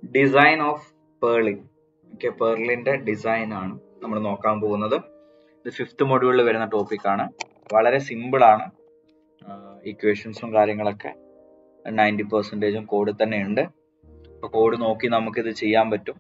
design of purlin okay പേർലിന്റെ design ആണ് നമ്മൾ നോക്കാൻ പോകുന്നത് ഇത് ഫിഫ്ത്ത് മൊഡ്യൂളിൽ വരുന്ന ടോപ്പിക്കാണ് വളരെ സിമ്പിൾ ആണ് ഇക്വേഷൻസും കാര്യങ്ങളൊക്കെ നയൻറ്റി പെർസെൻറ്റേജും കോഡ് തന്നെ ഉണ്ട് അപ്പോൾ കോഡ് നോക്കി നമുക്കിത് ചെയ്യാൻ പറ്റും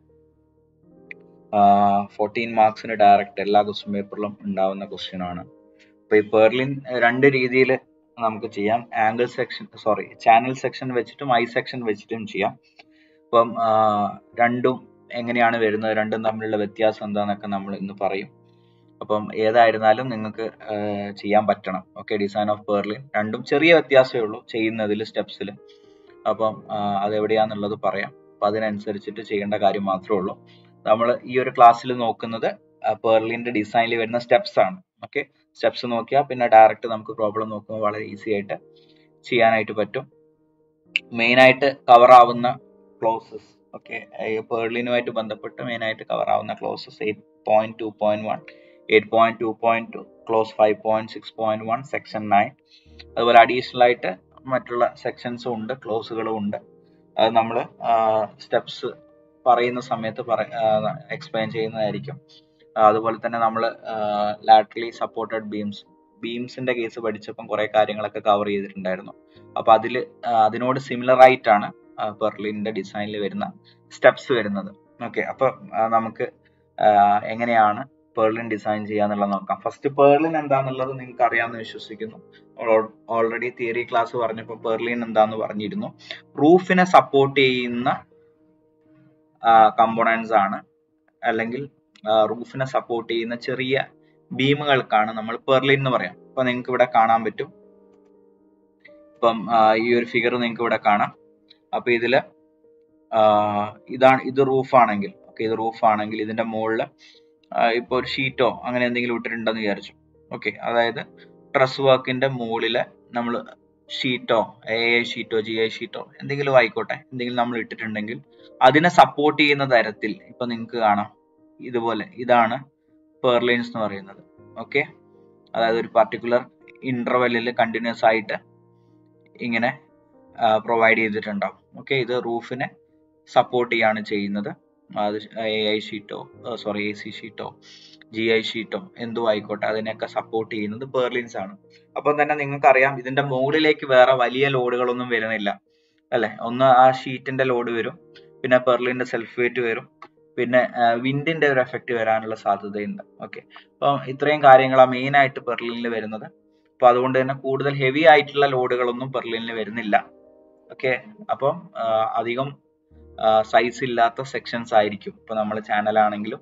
ഫോർട്ടീൻ മാർക്സിന് ഡയറക്റ്റ് എല്ലാ ക്വസ്റ്റ്യൻ പേപ്പറിലും ഉണ്ടാവുന്ന ക്വസ്റ്റ്യൻ ആണ് അപ്പോൾ ഈ പേർലിൻ രണ്ട് രീതിയിൽ നമുക്ക് ചെയ്യാം angle section sorry channel section വെച്ചിട്ടും ഐ സെക്ഷൻ വെച്ചിട്ടും ചെയ്യാം അപ്പം രണ്ടും എങ്ങനെയാണ് വരുന്നത് രണ്ടും തമ്മിലുള്ള വ്യത്യാസം എന്താണെന്നൊക്കെ നമ്മൾ ഇന്ന് പറയും അപ്പം ഏതായിരുന്നാലും നിങ്ങൾക്ക് ചെയ്യാൻ പറ്റണം ഓക്കെ ഡിസൈൻ ഓഫ് പേർലിൻ രണ്ടും ചെറിയ വ്യത്യാസമേ ഉള്ളൂ ചെയ്യുന്നതിൽ സ്റ്റെപ്സിൽ അപ്പം അതെവിടെയാന്നുള്ളത് പറയാം അപ്പം അതിനനുസരിച്ചിട്ട് ചെയ്യേണ്ട കാര്യം മാത്രമേ ഉള്ളൂ നമ്മൾ ഈ ഒരു ക്ലാസ്സിൽ നോക്കുന്നത് പേർലിന്റെ ഡിസൈനിൽ വരുന്ന സ്റ്റെപ്സ് ആണ് ഓക്കെ സ്റ്റെപ്സ് നോക്കിയാൽ പിന്നെ ഡയറക്റ്റ് നമുക്ക് പ്രോബ്ലം നോക്കുമ്പോൾ വളരെ ഈസി ആയിട്ട് ചെയ്യാനായിട്ട് പറ്റും മെയിൻ ആയിട്ട് കവർ ആവുന്ന ക്ലോസസ് ഓക്കെ പേർലിനുമായിട്ട് ബന്ധപ്പെട്ട് മെയിൻ ആയിട്ട് കവർ ആവുന്ന clauses eight point two point one eight point two point two clause five point six point one section nine അതുപോലെ അഡീഷണൽ ആയിട്ട് മറ്റുള്ള സെക്ഷൻസും ഉണ്ട് ക്ലോസുകളും ഉണ്ട് അത് നമ്മൾ സ്റ്റെപ്സ് പറയുന്ന സമയത്ത് പറ എക്സ്പ്ലെയിൻ ചെയ്യുന്നതായിരിക്കും അതുപോലെ തന്നെ നമ്മൾ ലാറ്ററലി സപ്പോർട്ടഡ് ബീംസ് ബീംസിന്റെ കേസ് പഠിച്ചപ്പം കുറെ കാര്യങ്ങളൊക്കെ കവർ ചെയ്തിട്ടുണ്ടായിരുന്നു അപ്പൊ അതിൽ അതിനോട് സിമിലർ ആയിട്ടാണ് പെർലിന്റെ ഡിസൈനിൽ വരുന്ന സ്റ്റെപ്സ് വരുന്നത് ഓക്കെ അപ്പൊ നമുക്ക് എങ്ങനെയാണ് പേർലിൻ ഡിസൈൻ ചെയ്യാന്നുള്ളത് നോക്കാം ഫസ്റ്റ് പേർലിൻ എന്താന്നുള്ളത് നിങ്ങൾക്ക് അറിയാമെന്ന് വിശ്വസിക്കുന്നു ഓൾറെഡി തിയറി ക്ലാസ് പറഞ്ഞപ്പോൾ പേർലിൻ എന്താന്ന് പറഞ്ഞിരുന്നു റൂഫിനെ സപ്പോർട്ട് ചെയ്യുന്ന കമ്പോണൻസ് ആണ് അല്ലെങ്കിൽ റൂഫിനെ സപ്പോർട്ട് ചെയ്യുന്ന ചെറിയ ബീമുകൾക്കാണ് നമ്മൾ പെർലിൻ എന്ന് പറയാം അപ്പൊ നിങ്ങൾക്ക് ഇവിടെ കാണാൻ പറ്റും ഇപ്പം ഈ ഒരു ഫിഗർ നിങ്ങൾക്ക് ഇവിടെ കാണാം അപ്പൊ ഇതില് ഇതാണ് ഇത് റൂഫ് ആണെങ്കിൽ ഓക്കെ ഇത് റൂഫ് ആണെങ്കിൽ ഇതിന്റെ മുകളിൽ ഇപ്പൊ ഒരു ഷീറ്റോ അങ്ങനെ എന്തെങ്കിലും ഇട്ടിട്ടുണ്ടെന്ന് വിചാരിച്ചു ഓക്കെ അതായത് ട്രസ് വർക്കിന്റെ മുകളില് നമ്മൾ ഷീറ്റോ എ ഐ ഷീറ്റോ ജി ഐ ഷീറ്റോ എന്തെങ്കിലും ആയിക്കോട്ടെ എന്തെങ്കിലും നമ്മൾ ഇട്ടിട്ടുണ്ടെങ്കിൽ അതിനെ സപ്പോർട്ട് ചെയ്യുന്ന തരത്തിൽ ഇപ്പൊ നിങ്ങൾക്ക് കാണാം ഇതുപോലെ ഇതാണ് പേർലൈൻസ് എന്ന് പറയുന്നത് ഓക്കെ അതായത് ഒരു പർട്ടിക്കുലർ ഇന്റർവെല്ലിൽ കണ്ടിന്യൂസ് ആയിട്ട് ഇങ്ങനെ പ്രൊവൈഡ് ചെയ്തിട്ടുണ്ടാവും ഓക്കെ ഇത് റൂഫിനെ സപ്പോർട്ട് ചെയ്യാണ് ചെയ്യുന്നത് അത് എ ഐ ഷീറ്റോ സോറി എ സി ഷീറ്റോ ജി ഐ ഷീറ്റോ എന്തോ ആയിക്കോട്ടെ അതിനെയൊക്കെ സപ്പോർട്ട് ചെയ്യുന്നത് പേർലിൻസ് ആണ് അപ്പം തന്നെ നിങ്ങൾക്കറിയാം ഇതിന്റെ മുകളിലേക്ക് വേറെ വലിയ ലോഡുകളൊന്നും വരുന്നില്ല അല്ലെ ഒന്ന് ആ ഷീറ്റിന്റെ ലോഡ് വരും പിന്നെ പെർലിന്റെ സെൽഫ് വെയിറ്റ് വരും പിന്നെ വിൻഡിന്റെ ഒരു എഫക്റ്റ് വരാനുള്ള സാധ്യതയുണ്ട് ഓക്കെ അപ്പം ഇത്രയും കാര്യങ്ങളാണ് മെയിൻ ആയിട്ട് പെർലിനിൽ വരുന്നത് അപ്പൊ അതുകൊണ്ട് തന്നെ കൂടുതൽ ഹെവി ആയിട്ടുള്ള ലോഡുകളൊന്നും പെർലിനിൽ വരുന്നില്ല ഓക്കെ അപ്പം അധികം സൈസ് ഇല്ലാത്ത സെക്ഷൻസ് ആയിരിക്കും ഇപ്പൊ നമ്മൾ ചാനലാണെങ്കിലും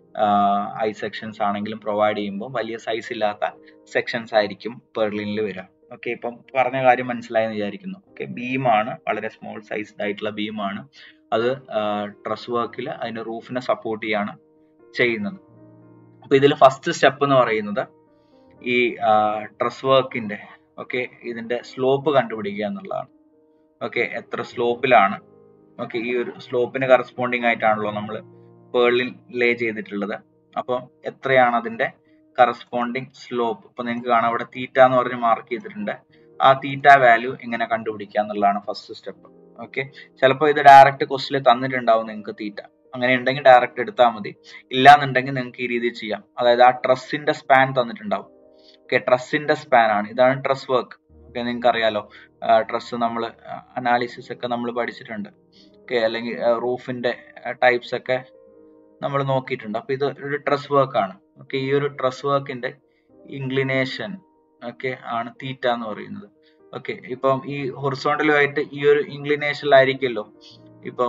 ഐ സെക്ഷൻസ് ആണെങ്കിലും പ്രൊവൈഡ് ചെയ്യുമ്പോൾ വലിയ സൈസ് ഇല്ലാത്ത സെക്ഷൻസ് ആയിരിക്കും പെർലിനിൽ വരിക ഓക്കെ ഇപ്പം പറഞ്ഞ കാര്യം മനസ്സിലായെന്ന് വിചാരിക്കുന്നു ഓക്കെ ബീമാണ് വളരെ സ്മോൾ സൈസ്ഡ് ആയിട്ടുള്ള ബീമാണ് അത് ട്രസ് വർക്കിൽ അതിന്റെ റൂഫിനെ സപ്പോർട്ട് ചെയ്യാണ് ചെയ്യുന്നത് അപ്പൊ ഇതിൽ ഫസ്റ്റ് സ്റ്റെപ്പ് എന്ന് പറയുന്നത് ഈ ട്രസ് വർക്കിന്റെ ഓക്കെ ഇതിന്റെ സ്ലോപ്പ് കണ്ടുപിടിക്കുക എന്നുള്ളതാണ് ഓക്കെ എത്ര സ്ലോപ്പിലാണ് ഓക്കെ ഈ ഒരു സ്ലോപ്പിന് കറസ്പോണ്ടിങ് ആയിട്ടാണല്ലോ നമ്മൾ പേളിൽ ലേ ചെയ്തിട്ടുള്ളത് അപ്പം എത്രയാണ് അതിന്റെ കറസ്പോണ്ടിങ് സ്ലോപ്പ് ഇപ്പൊ നിങ്ങൾക്ക് കാണാം അവിടെ തീറ്റ എന്ന് പറഞ്ഞ് മാർക്ക് ചെയ്തിട്ടുണ്ട് ആ തീറ്റ വാല്യൂ എങ്ങനെ കണ്ടുപിടിക്കുക എന്നുള്ളതാണ് ഫസ്റ്റ് സ്റ്റെപ്പ് ഓക്കെ ചിലപ്പോൾ ഇത് ഡയറക്റ്റ് ക്വസ്റ്റിൽ തന്നിട്ടുണ്ടാവും നിങ്ങൾക്ക് തീറ്റ അങ്ങനെ ഉണ്ടെങ്കിൽ ഡയറക്റ്റ് എടുത്താൽ മതി ഇല്ലാന്നുണ്ടെങ്കിൽ നിങ്ങൾക്ക് ഈ രീതിയിൽ ചെയ്യാം അതായത് ആ ട്രസ്സിന്റെ സ്പാൻ തന്നിട്ടുണ്ടാവും ഓക്കെ ട്രസ്സിന്റെ സ്പാൻ ആണ് ഇതാണ് ട്രസ് വർക്ക് ഓക്കെ നിങ്ങൾക്ക് അറിയാലോ ട്രസ് നമ്മൾ അനാലിസിസ് ഒക്കെ നമ്മൾ പഠിച്ചിട്ടുണ്ട് ഓക്കെ അല്ലെങ്കിൽ റൂഫിന്റെ ടൈപ്സ് ഒക്കെ നമ്മൾ നോക്കിയിട്ടുണ്ട് അപ്പൊ ഇത് ഒരു ട്രസ് വർക്ക് ആണ് ഓക്കെ ഈ ഒരു ട്രസ് വർക്കിന്റെ ഇൻക്ലിനേഷൻ ഓക്കെ ആണ് തീറ്റ എന്ന് പറയുന്നത് ഓക്കെ ഇപ്പം ഈ ഹൊറിസോണ്ടലുമായിട്ട് ഈ ഒരു ഇൻക്ലിനേഷനിലായിരിക്കുമല്ലോ ഇപ്പം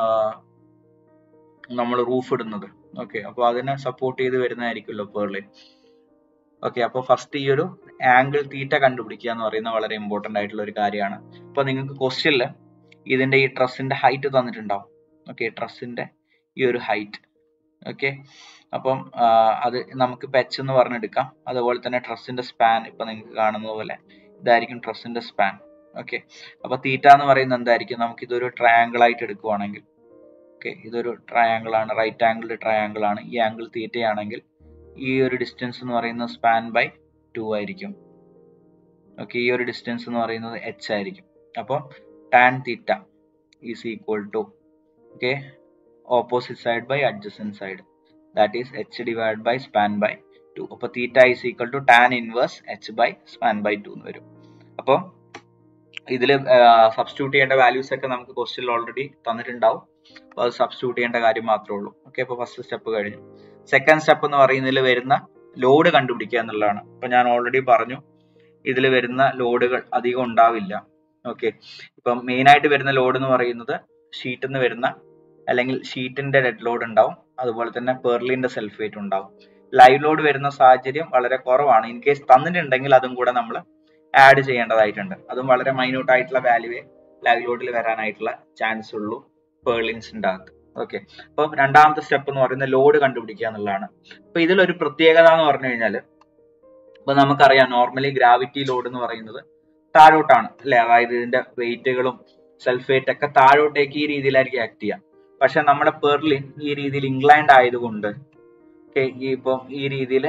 നമ്മൾ റൂഫ് ഇടുന്നത് ഓക്കെ അപ്പൊ അതിനെ സപ്പോർട്ട് ചെയ്ത് വരുന്നതായിരിക്കുമല്ലോ പേർലിൻ ഓക്കെ അപ്പൊ ഫസ്റ്റ് ഈ ഒരു ആംഗിൾ തീറ്റ കണ്ടുപിടിക്കുക എന്ന് പറയുന്നത് വളരെ ഇമ്പോർട്ടന്റ് ആയിട്ടുള്ള ഒരു കാര്യമാണ് ഇപ്പൊ നിങ്ങൾക്ക് ക്വസ്റ്റ്യനിൽ ഇതിന്റെ ഈ ട്രസ്സിന്റെ ഹൈറ്റ് തന്നിട്ടുണ്ടാവും ഓക്കെ ട്രസ്സിന്റെ ഈ ഒരു ഹൈറ്റ് ഓക്കെ അപ്പം അത് നമുക്ക് പെച്ച് എന്ന് പറഞ്ഞെടുക്കാം അതുപോലെ തന്നെ ട്രസ്സിന്റെ സ്പാൻ ഇപ്പൊ നിങ്ങൾക്ക് കാണുന്നത് പോലെ ഇതായിരിക്കും ട്രസ്സിന്റെ സ്പാൻ ഓക്കെ അപ്പൊ തീറ്റ എന്ന് പറയുന്നത് എന്തായിരിക്കും നമുക്ക് ഇതൊരു ട്രയാങ്കിൾ ആയിട്ട് എടുക്കുവാണെങ്കിൽ ഓക്കെ ഇതൊരു ട്രയാങ്കിൾ ആണ് റൈറ്റ് ആംഗിൾ ട്രയാങ്കിൾ ആണ് ഈ ആംഗിൾ തീറ്റ ആണെങ്കിൽ ഈ ഒരു ഡിസ്റ്റൻസ് എന്ന് പറയുന്നത് സ്പാൻ ബൈ ടു ആയിരിക്കും ഓക്കെ ഈ ഒരു ഡിസ്റ്റൻസ് എന്ന് പറയുന്നത് എച്ച് ആയിരിക്കും അപ്പോൾ tan theta is equal to okay opposite side by adjacent side that is h divided by span by 2 അപ്പോൾ theta is equal to tan inverse H by span by two എന്ന് വരും അപ്പോൾ ഇതിൽ substitute ചെയ്യേണ്ട values ഒക്കെ നമുക്ക് ക്വസ്റ്റ്യനിൽ already തന്നിട്ടുണ്ടാവും അപ്പോൾ അത് സബ്സ്റ്റിറ്റ്യൂട്ട് ചെയ്യേണ്ട കാര്യം മാത്രമേ ഉള്ളൂ ഓക്കെ അപ്പോൾ ഫസ്റ്റ് സ്റ്റെപ്പ് കഴിഞ്ഞു സെക്കൻഡ് സ്റ്റെപ്പ് എന്ന് പറയുന്നതിൽ വരുന്ന ലോഡ് കണ്ടുപിടിക്കുക എന്നുള്ളതാണ് ഇപ്പൊ ഞാൻ ഓൾറെഡി പറഞ്ഞു ഇതിൽ വരുന്ന ലോഡുകൾ അധികം ഉണ്ടാവില്ല ഓക്കെ ഇപ്പം മെയിൻ ആയിട്ട് വരുന്ന ലോഡ് എന്ന് പറയുന്നത് ഷീറ്റിൽ നിന്ന് വരുന്ന അല്ലെങ്കിൽ ഷീറ്റിന്റെ ഡെഡ് ലോഡ് ഉണ്ടാവും അതുപോലെ തന്നെ പെർലിന്റെ സെൽഫേറ്റ് ഉണ്ടാവും ലൈവ് ലോഡ് വരുന്ന സാഹചര്യം വളരെ കുറവാണ് ഇൻ കേസ് തന്നിട്ടുണ്ടെങ്കിൽ അതും കൂടെ നമ്മൾ ആഡ് ചെയ്യേണ്ടതായിട്ടുണ്ട് അതും വളരെ മൈന്യൂട്ട് ആയിട്ടുള്ള വാല്യൂവേ ലൈവ് ലോഡിൽ വരാനായിട്ടുള്ള ചാൻസ് ഉള്ളൂ പേർലിൻസിന്റെ അകത്ത് ഓക്കെ അപ്പം രണ്ടാമത്തെ സ്റ്റെപ്പ് എന്ന് പറയുന്നത് ലോഡ് കണ്ടുപിടിക്കുക എന്നുള്ളതാണ് അപ്പൊ ഇതിലൊരു പ്രത്യേകത എന്ന് പറഞ്ഞു കഴിഞ്ഞാൽ ഇപ്പൊ നമുക്കറിയാം നോർമലി ഗ്രാവിറ്റി ലോഡ് എന്ന് പറയുന്നത് താഴോട്ടാണ് അല്ലെ അതായത് ഇതിന്റെ വെയിറ്റുകളും സൾഫേറ്റ് ഒക്കെ താഴോട്ടേക്ക് ഈ രീതിയിലായിരിക്കും ആക്ട് ചെയ്യുക പക്ഷെ നമ്മുടെ പെർലിൻ ഈ രീതിയിൽ ഇംഗ്ലണ്ട് ആയതുകൊണ്ട് ഓക്കെ ഈ ഇപ്പം ഈ രീതിയിൽ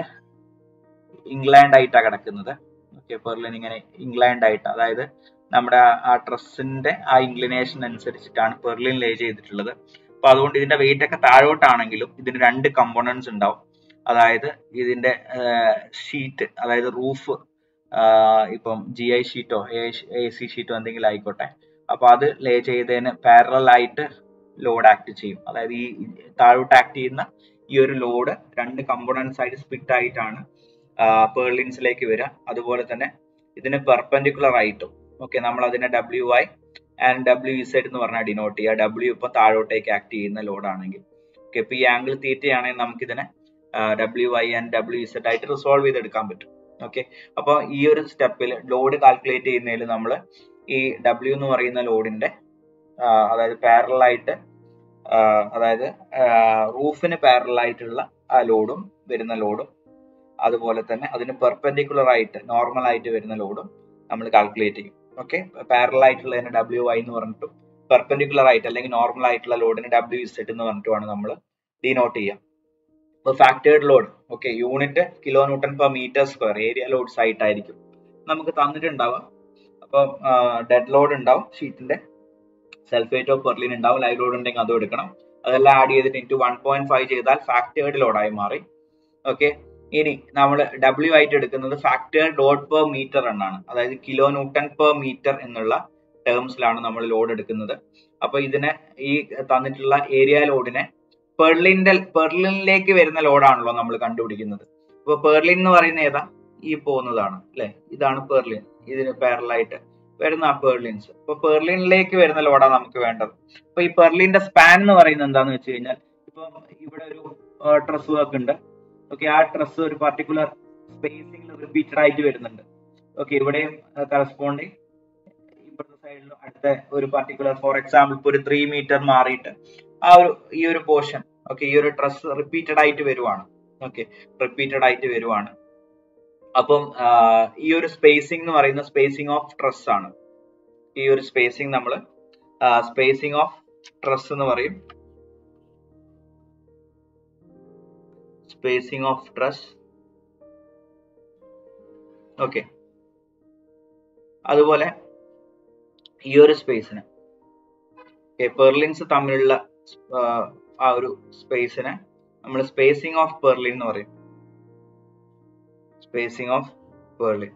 ഇംഗ്ലണ്ട് ആയിട്ടാണ് കിടക്കുന്നത് ഓക്കെ പെർലിൻ ഇങ്ങനെ ഇംഗ്ലണ്ട് ആയിട്ട് അതായത് നമ്മുടെ ആ ട്രസ്സിന്റെ ആ ഇൻക്ലിനേഷൻ അനുസരിച്ചിട്ടാണ് പെർലിൻ ലേ ചെയ്തിട്ടുള്ളത് അപ്പൊ അതുകൊണ്ട് ഇതിന്റെ വെയിറ്റ് ഒക്കെ താഴോട്ടാണെങ്കിലും ഇതിന് രണ്ട് കമ്പോണൻസ് ഉണ്ടാവും അതായത് ഇതിന്റെ ഷീറ്റ് അതായത് റൂഫ് ഇപ്പം ജി ഐ ഷീറ്റോ എ സി ഷീറ്റോ എന്തെങ്കിലും ആയിക്കോട്ടെ അപ്പൊ അത് ലേ ചെയ്തതിന് പാരലൽ ആയിട്ട് ലോഡ് ആക്ട് ചെയ്യും അതായത് ഈ താഴോട്ട് ആക്ട് ചെയ്യുന്ന ഈ ഒരു ലോഡ് രണ്ട് കമ്പോണൻസ് ആയിട്ട് സ്പ്ലിറ്റ് ആയിട്ടാണ് പേർലിൻസിലേക്ക് വരിക അതുപോലെ തന്നെ ഇതിന് പെർപെൻഡിക്കുലർ ആയിട്ടും ഓക്കെ നമ്മൾ അതിനെ W I and W Z എന്ന് പറഞ്ഞാൽ ഡിനോട്ട് ചെയ്യുക ഡബ്ല്യു ഇപ്പൊ താഴോട്ടേക്ക് ആക്ട് ചെയ്യുന്ന ലോഡ് ആണെങ്കിൽ ഓക്കെ ഇപ്പൊ ഈ ആംഗിൾ തീറ്റയാണെങ്കിൽ നമുക്കിതിനെ W I and W Z ആയിട്ട് റിസോൾവ് ചെയ്തെടുക്കാൻ പറ്റും ഓക്കെ അപ്പോൾ ഈ ഒരു സ്റ്റെപ്പിൽ ലോഡ് കാൽക്കുലേറ്റ് ചെയ്യുന്നതിൽ നമ്മൾ ഈ ഡബ്ല്യു എന്ന് പറയുന്ന ലോഡിന്റെ അതായത് പാരലൽ ആയിട്ട് അതായത് റൂഫിന് പാരലൽ ആയിട്ടുള്ള ആ ലോഡും വരുന്ന ലോഡും അതുപോലെ തന്നെ അതിന് പെർപെൻഡിക്കുലർ ആയിട്ട് നോർമൽ ആയിട്ട് വരുന്ന ലോഡും നമ്മൾ കാൽക്കുലേറ്റ് ചെയ്യും ഓക്കെ പാരലൽ ആയിട്ടുള്ളതിന് ഡബ്ല്യു ഐ എന്ന് പറഞ്ഞിട്ടും പെർപെൻഡിക്കുലർ ആയിട്ട് അല്ലെങ്കിൽ നോർമൽ ആയിട്ടുള്ള ലോഡിന് ഡബ്ല്യു ഇസെറ്റ് എന്ന് പറഞ്ഞിട്ടുമാണ് നമ്മൾ ഡിനോട്ട് ചെയ്യുക ഇപ്പോൾ factored load okay unit kilo newton per metre square area loads ആയിട്ടായിരിക്കും നമുക്ക് തന്നിട്ടുണ്ടാവുക അപ്പം ഡെഡ് ലോഡ് ഉണ്ടാവും ഷീറ്റിന്റെ സൾഫേറ്റ് ഓഫ് പെർലിൻ ഉണ്ടാവും ലൈവ് ലോഡ് ഉണ്ടെങ്കിൽ അതും എടുക്കണം അതെല്ലാം ആഡ് ചെയ്തിട്ട് ഇൻറ്റു വൺ പോയിന്റ് ഫൈവ് ചെയ്താൽ ഫാക്ടേർഡ് ലോഡായി മാറി ഓക്കെ ഇനി നമ്മൾ ഡബ്ല്യു ആയിട്ട് എടുക്കുന്നത് ഫാക്ടർ ലോഡ് പെർ മീറ്റർ എന്നാണ് അതായത് കിലോ ന്യൂട്ടൺ പെർ മീറ്റർ എന്നുള്ള ടേംസിലാണ് നമ്മൾ ലോഡ് എടുക്കുന്നത് അപ്പൊ ഇതിനെ ഈ തന്നിട്ടുള്ള ഏരിയ ലോഡിനെ പെർലിന്റെ പെർലിനിലേക്ക് വരുന്ന ലോഡാണല്ലോ നമ്മൾ കണ്ടുപിടിക്കുന്നത് അപ്പൊ പെർലിൻ എന്ന് പറയുന്ന ഏതാ ഈ പോകുന്നതാണ് അല്ലെ ഇതാണ് പെർലിൻ ഇതിന് പാരലായിട്ട് വരുന്ന ആ പെർലിൻസ് അപ്പൊ പെർലിനിലേക്ക് വരുന്ന ലോഡാണ് നമുക്ക് വേണ്ടത് അപ്പൊ ഈ പെർലിന്റെ സ്പാൻ എന്ന് പറയുന്നത് എന്താന്ന് വെച്ച് കഴിഞ്ഞാൽ ഇപ്പൊ ഇവിടെ ഒരു ട്രസ് വർക്ക് ഉണ്ട് ഓക്കെ ആ ട്രസ് ഒരു പർട്ടിക്കുലർ സ്പേസിംഗിൽ റിപ്പീറ്റഡ് ആയിട്ട് വരുന്നുണ്ട് ഓക്കെ ഇവിടെയും കറസ്പോണ്ടിങ് ഇപ്പുറത്തെ സൈഡിലും അടുത്ത ഒരു പർട്ടിക്കുലർ ഫോർ എക്സാമ്പിൾ ഇപ്പൊ ഒരു ത്രീ മീറ്റർ മാറിയിട്ട് ആ ഒരു ഈ ഒരു പോർഷൻ ഓക്കെ ഈ ഒരു ട്രസ് റിപ്പീറ്റഡ് ആയിട്ട് വരുവാണ് ഓക്കെ റിപ്പീറ്റഡ് ആയിട്ട് വരുവാണ് അപ്പം ഈ ഒരു സ്പേസിംഗ് എന്ന് പറയുന്ന സ്പേസിംഗ് ഓഫ് ട്രസ് ആണ് ഈ ഒരു സ്പേസിംഗ് നമ്മൾ സ്പേസിംഗ് ഓഫ് ട്രസ് എന്ന് പറയും സ്പേസിംഗ് ഓഫ് ട്രസ് ഓക്കെ അതുപോലെ ഈ ഒരു സ്പേസിന് പെർലിൻസ് തമ്മിലുള്ള ആ ഒരു സ്പേസിനെ നമ്മൾ സ്പേസിംഗ് ഓഫ് പെർലിൻ എന്ന് പറയും സ്പേസിംഗ് ഓഫ് പെർലിൻ